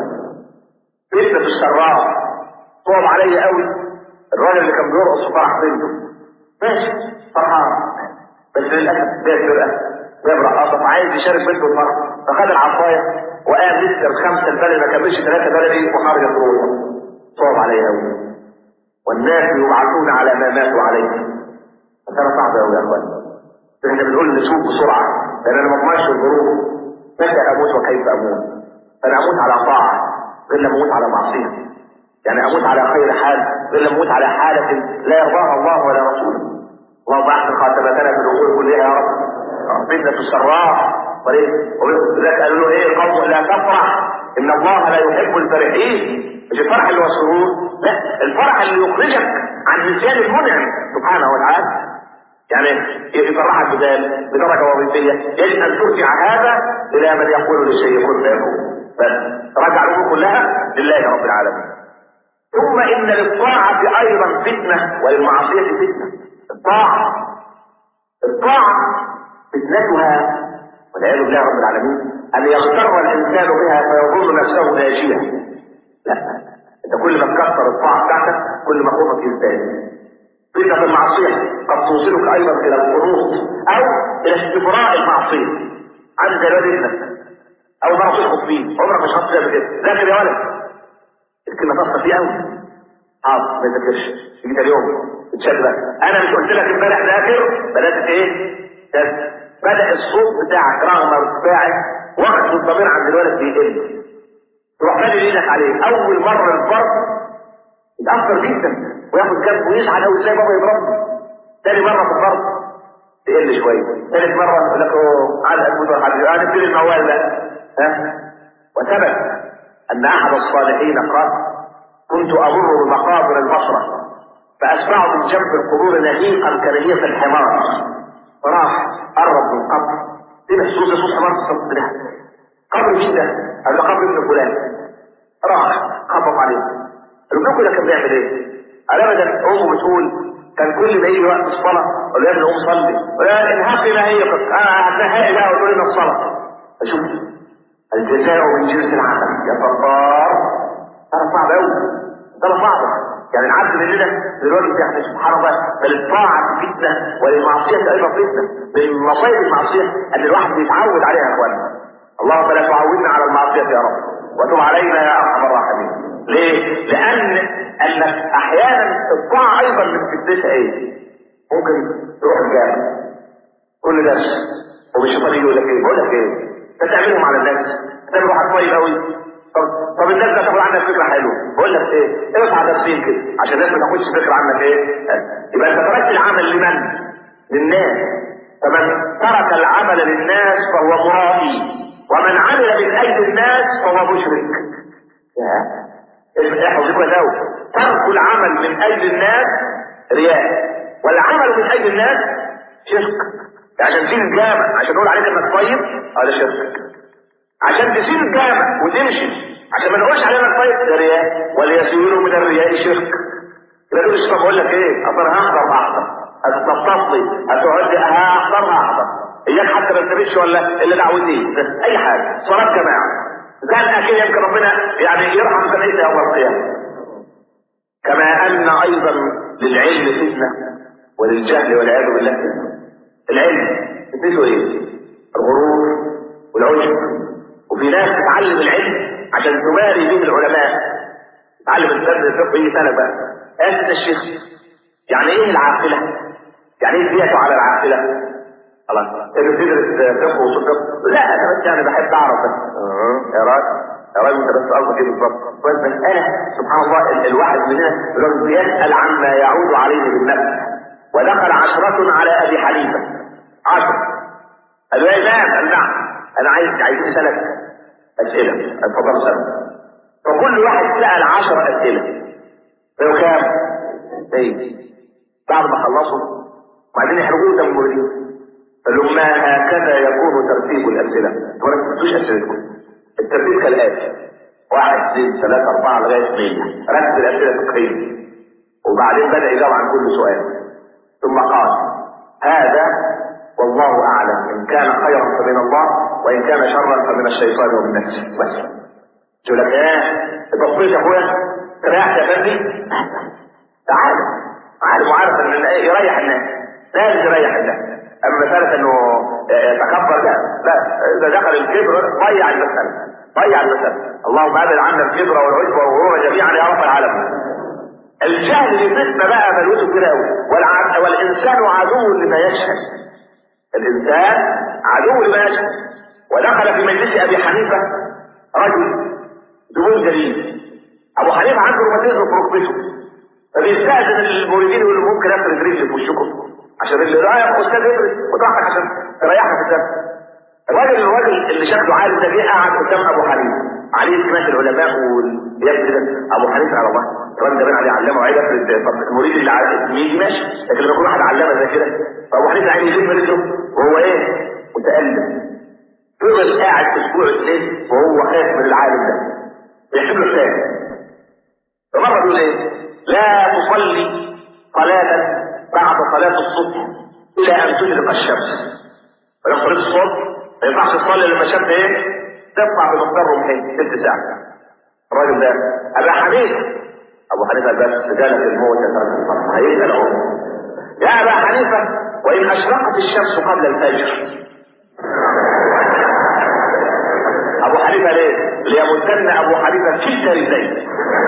فتنة السراء صعب علي قوي الراجل اللي كان بيرقص في فرح بنته ماشي فرحان بس للاسف جاي فرقه جاب رقاصه عايز يشارك بنته الفرح فخد العصايه وقام لسه الخمسه البلد ما كملش ثلاثه بلدي وخرج الروح صعب علي قوي والناس يبعثون على ما ماتوا عليه مسألة صعبة قوي يا اخوان احنا بنقول نشوف بسرعة لان انا ما اضمنش الظروف متى اموت وكيف اموت فانا اموت على طاعة غير لما اموت على معصية يعني اموت على خير حال غير لما اموت على حالة لا يرضاها الله ولا رسوله اللهم احسن خاتمتنا في الامور كلها يا رب فتنة السراء ولذلك قالوا له ايه قوم لا تفرح ان الله لا يحب الفرحين مش الفرح اللي هو السرور لا الفرح اللي يخرجك عن نسيان المنعم سبحانه وتعالى يعني يفرحك بذلك بدرجة وظيفية يجب أن ترجع هذا إلى من يقول للشيء كن فيكون بس رجع الأمور كلها لله رب العالمين ثم إن للطاعة أيضا فتنة وللمعصية فتنة الطاعة الطاعة فتنتها والعياذ بالله رب العالمين أن يغتر الإنسان بها فيظن نفسه ناجيا لا أنت كل ما تكثر الطاعة بتاعتك كل ما خوفك يزداد فتنة المعصية قد توصلك أيضا إلى القنوط أو إلى استبراء المعصية عن جلال ابنك أو مرة تخط فيه عمرك مش خط زي كده ذاكر يا ولد الكلمة تصل فيه قوي حاضر ما تذاكرش تيجي اليوم تتشد بقى أنا مش قلت لك امبارح ذاكر بدأت إيه؟ تذاكر بدأ الصوت بتاعك رغم ارتفاعك وقت الضمير عند الولد بيقل تروح مالي ايدك عليه أول مرة الفرد يتأثر جدا وياخد جنب ويزعل قوي ازاي بابا يضربني تاني مرة في الفرد تقل شوية ثالث مرة يقول لك اوه على الموضوع حبيبي انا اديني الموال ده ها وثبت ان احد الصالحين قال كنت امر بمقابر البصرة فاسمع من جنب القبور نهيقا كنهيق الحمار فراح قرب من القبر دي محسوس صوت حمار الصوت ده قبر مين ده؟ قال له قبر ابن فلان راح خبط عليه ابنكم ده كان بيعمل ايه؟ قال ابدا امه بتقول كان كل ما يجي وقت الصلاه اقول له يا ابني قوم صلي ولا انهاق نهيقك انا هتنهي بقى وتقول لنا الصلاه اشوف الجزاء من جنس العمل يا طبار ترى صعب قوي ترى صعب يعني العبد مننا دلوقتي يعني سبحان الله فالطاعة فتنة وللمعصية أيضا فتنة من مصايب المعصية أن الواحد بيتعود عليها يا إخوانا اللهم لا تعودنا على المعصية يا رب وتب علينا يا أرحم الراحمين ليه؟ لأن أنك أحيانا الطاعة أيضا من فتنتها إيه؟ ممكن تروح الجامع كل درس وبالشيطان يقول لك إيه؟ بقول لك إيه؟ أنت تعملهم على الناس تعمل واحد طيب قوي طب طب الناس ده تاخد عنك فكره حلوه بقول لك ايه ارفع درسين كده عشان الناس ما تاخدش فكره عنك ايه يبقى انت تركت العمل لمن للناس فمن ترك العمل للناس فهو مرائي ومن عمل من اجل الناس فهو مشرك يا احفظ كويس قوي ترك العمل من اجل الناس رياء والعمل من اجل الناس شرك عشان تسيب الجامع عشان نقول عليك انك طيب هذا شرك عشان تسيب الجامع وتمشي عشان ما نقولش علينا طيب ده رياء وليسيروا من الرياء شرك يبقى تقول الشيطان بقول لك ايه اصل هحضر هحضر هتتصل لي هتقعد لي هحضر هحضر اياك حتى ما تنتبهش ولا اللي دعوتي اي حاجه صلاه جماعه كان اكيد يمكن ربنا يعني يرحم سنيت يوم القيامه كما ان ايضا للعلم فتنه وللجهل والعياذ بالله فتنه العلم فتنته ايه؟ الغرور والعجب وفي ناس تتعلم العلم عشان تماري به العلماء تعلم الفن الفقه يجي سنه بقى اسد الشيخ يعني ايه العاقله؟ يعني ايه زياده على العاقله؟ خلاص انت تدرس فقه وصول فقه لا انا بس يعني بحب اعرف بس يا راجل يا راجل انت بس قصدك ايه بالظبط بس مساله سبحان الله ال- الواحد مننا يقول بيسال عما يعود عليه بالنفس ودخل عشرة على ابي حنيفه عشرة قالوا يا امام قال نعم انا عايز عايزين اسالك اسئله اتفضل سأل فكل واحد سال عشر اسئله لو كام؟ ايه بعد ما خلصوا وبعدين يحرقوه قدام المريدين قال لهم ما هكذا يكون ترتيب الاسئله ولا تنسوش اسئلتكم الترتيب كالاتي واحد اثنين ثلاثة أربعة لغاية 100 ركز الأسئلة الفقهية وبعدين بدأ يجاوب عن كل سؤال ثم قال هذا والله أعلم إن كان خيرا فمن الله وإن كان شرا فمن الشيطان ومن نفسه بس تقول لك ايه تصفيت يا اخويا ريحت يا فندي تعال عارف وعارف ان يريح الناس لازم يريح الناس اما مسألة انه يتكبر لا لا اذا دخل الكبر ضيع المسألة ضيع المسألة اللهم ابعد عنا الكبر والعجب والغرور جميعا يا رب العالمين الجهل اللي فتنة بقى بلوته كده قوي والانسان عدو لما يشهد الانسان عدو لما يشهد ودخل في مجلس ابي حنيفه رجل زبون جليل ابو حنيفه عنده روماتيزم في ركبته فبيستاذن المريدين يقول له ممكن افرد رجلي في وشكم عشان اللي رايح استاذ افرد وضحك عشان تريحنا في الدم الراجل الراجل اللي شكله عالم ده جه قعد قدام ابو حنيفه عليه سمات العلماء واليد ده ابو حنيفه على الله الراجل ده بين عليه علامه وعيب افرد طب المريد اللي على يجي ماشي لكن لما يكون واحد علامه زي كده فابو حنيفه عيني يلف رجله وهو ايه متالم فضل قاعد اسبوع اثنين وهو خايف من العالم ده يحسب له الثاني فمره بيقول ايه لا تصلي صلاه بعد صلاه الصبح الى ان تشرق الشمس فلو صليت الصبح ما ينفعش تصلي لما الشمس ايه تطلع بمقدار رمحين ست ساعات الراجل ده ابا حنيفه ابو حنيفه بس جالت الموت هيسال اهو يا ابا حنيفه وان اشرقت الشمس قبل الفجر ابو حنيفه ليه؟ ليمتن ابو حنيفه في رجليه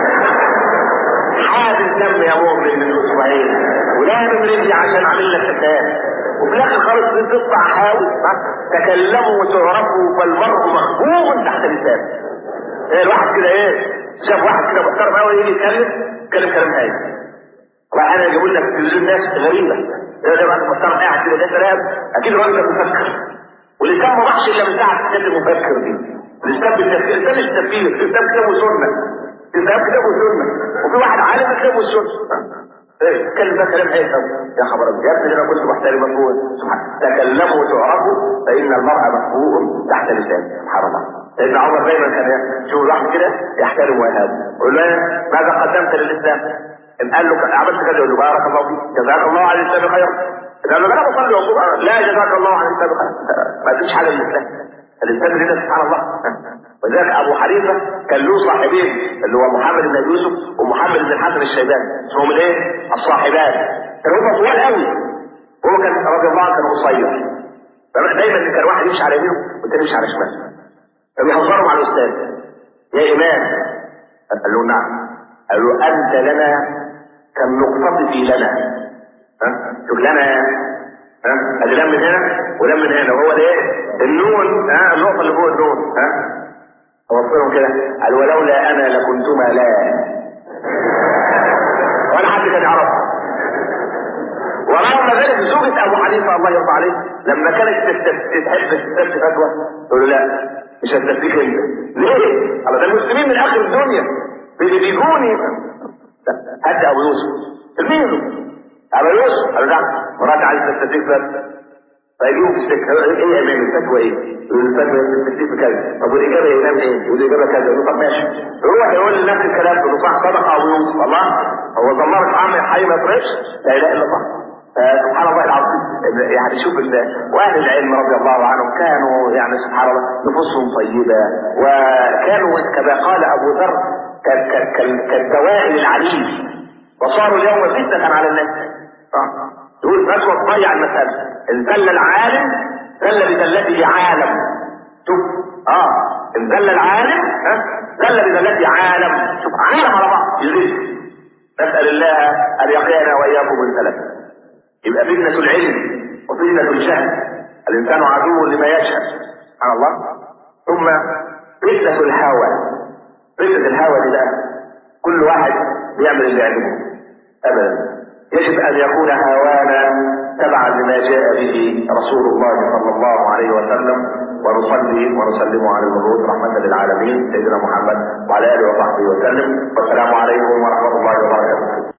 حابس دم يا مؤمن من اسبوعين ولا من رجلي عشان اعمل لك حساب وفي الاخر خالص تطلع حاول تكلموا وتعرفوا فالمرء مخبوم تحت لسان ايه الواحد كده ايه شاف واحد كده محترم قوي يجي يتكلم يتكلم كلام هاي والله انا يقول لك تلفزيون ناس غريبه ده ده واحد محترم قاعد كده ده كلام اكيد الراجل ده مفكر واللسان ما راحش الا من ساعه تتكلم مفكر دي الاسلام بالتفكير الاسلام مش تفكير الاسلام كتاب وسنه الاسلام كتاب وسنه وفي واحد عالم كتاب والسنه ايه اتكلم ده كلام ايه يا خبر ابيض يا ابني انا كنت محترم مفهوم سبحان تكلموا وتعرفوا فان المرء مفهوم تحت لسانه سبحان الله سيدنا عمر دايما كان يشوف الواحد كده يحترم ويهاب يقول له ماذا قدمت للاسلام؟ ان قال له عملت كذا يقول له بارك الله فيك جزاك الله عن الاسلام خيرا قال له انا بصلي والله لا جزاك الله عن الاسلام خيرا ما تديش حاجه للاسلام الانسان هنا سبحان الله وذلك ابو حنيفه كان له صاحبين اللي هو محمد بن يوسف ومحمد بن الحسن الشيباني اسمهم الايه؟ الصاحبان كانوا هم طوال قوي وهو كان رضي الله عنه كان قصير دايما كان واحد يمشي على يمينه والتاني يمشي على شماله فبيهزروا مع الاستاذ يا امام قال له نعم قال له انت لنا كالنقطة في لنا ها شوف لنا ها ادي لم من هنا ولم من هنا وهو الايه النون ها النقطة اللي فوق النون ها وصلهم كده قال ولولا انا لكنتما لا ولا حد كان يعرفها ورغم ذلك زوجة ابو حنيفة الله يرضى عليه لما كانت تحب تستفتي فتوى تقول له لا مش هستفتيك انت ليه؟ الله ده المسلمين من اخر الدنيا اللي بيجوني هات ابو يوسف تلميذه ابو يوسف قال له نعم مرات عايز تستفتيك بس فيجيبوا في السكه ايه يا امام الفتوى ايه؟ يقول الفتوى تستفتيك بكذا طب والاجابه يا امام ايه؟ يقول الاجابه كذا يقول طب ماشي يروح يقول نفس الكلام يقول صح صدق ابو يوسف الله هو ضمرك عم حي ما يفرقش لا اله الا الله سبحان الله العظيم يعني شوف واهل العلم رضي الله عنهم كانوا يعني سبحان الله نفوسهم طيبه وكانوا كما قال ابو ذر كالدوائر العليم وصاروا اليوم فتنه على الناس يقول فتوى تضيع المساله ان زل العالم زل بذلته عالم شوف اه ان زل العالم ها زل بذلته عالم شوف عالم على بعض يزيد نسال الله ان يقينا واياكم من ثلاثه يبقى فتنة العلم وفتنة الجهل الإنسان عدو لما يشهد سبحان الله ثم فتنة الهوى فتنة الهوى دي بقى كل واحد بيعمل اللي يعجبه أبدا يجب أن يكون هوانا تبعا لما جاء به رسول الله صلى الله عليه وسلم ونصلي ونسلم على المبعوث رحمة للعالمين سيدنا محمد وعلى آله وصحبه وسلم والسلام عليكم ورحمة الله وبركاته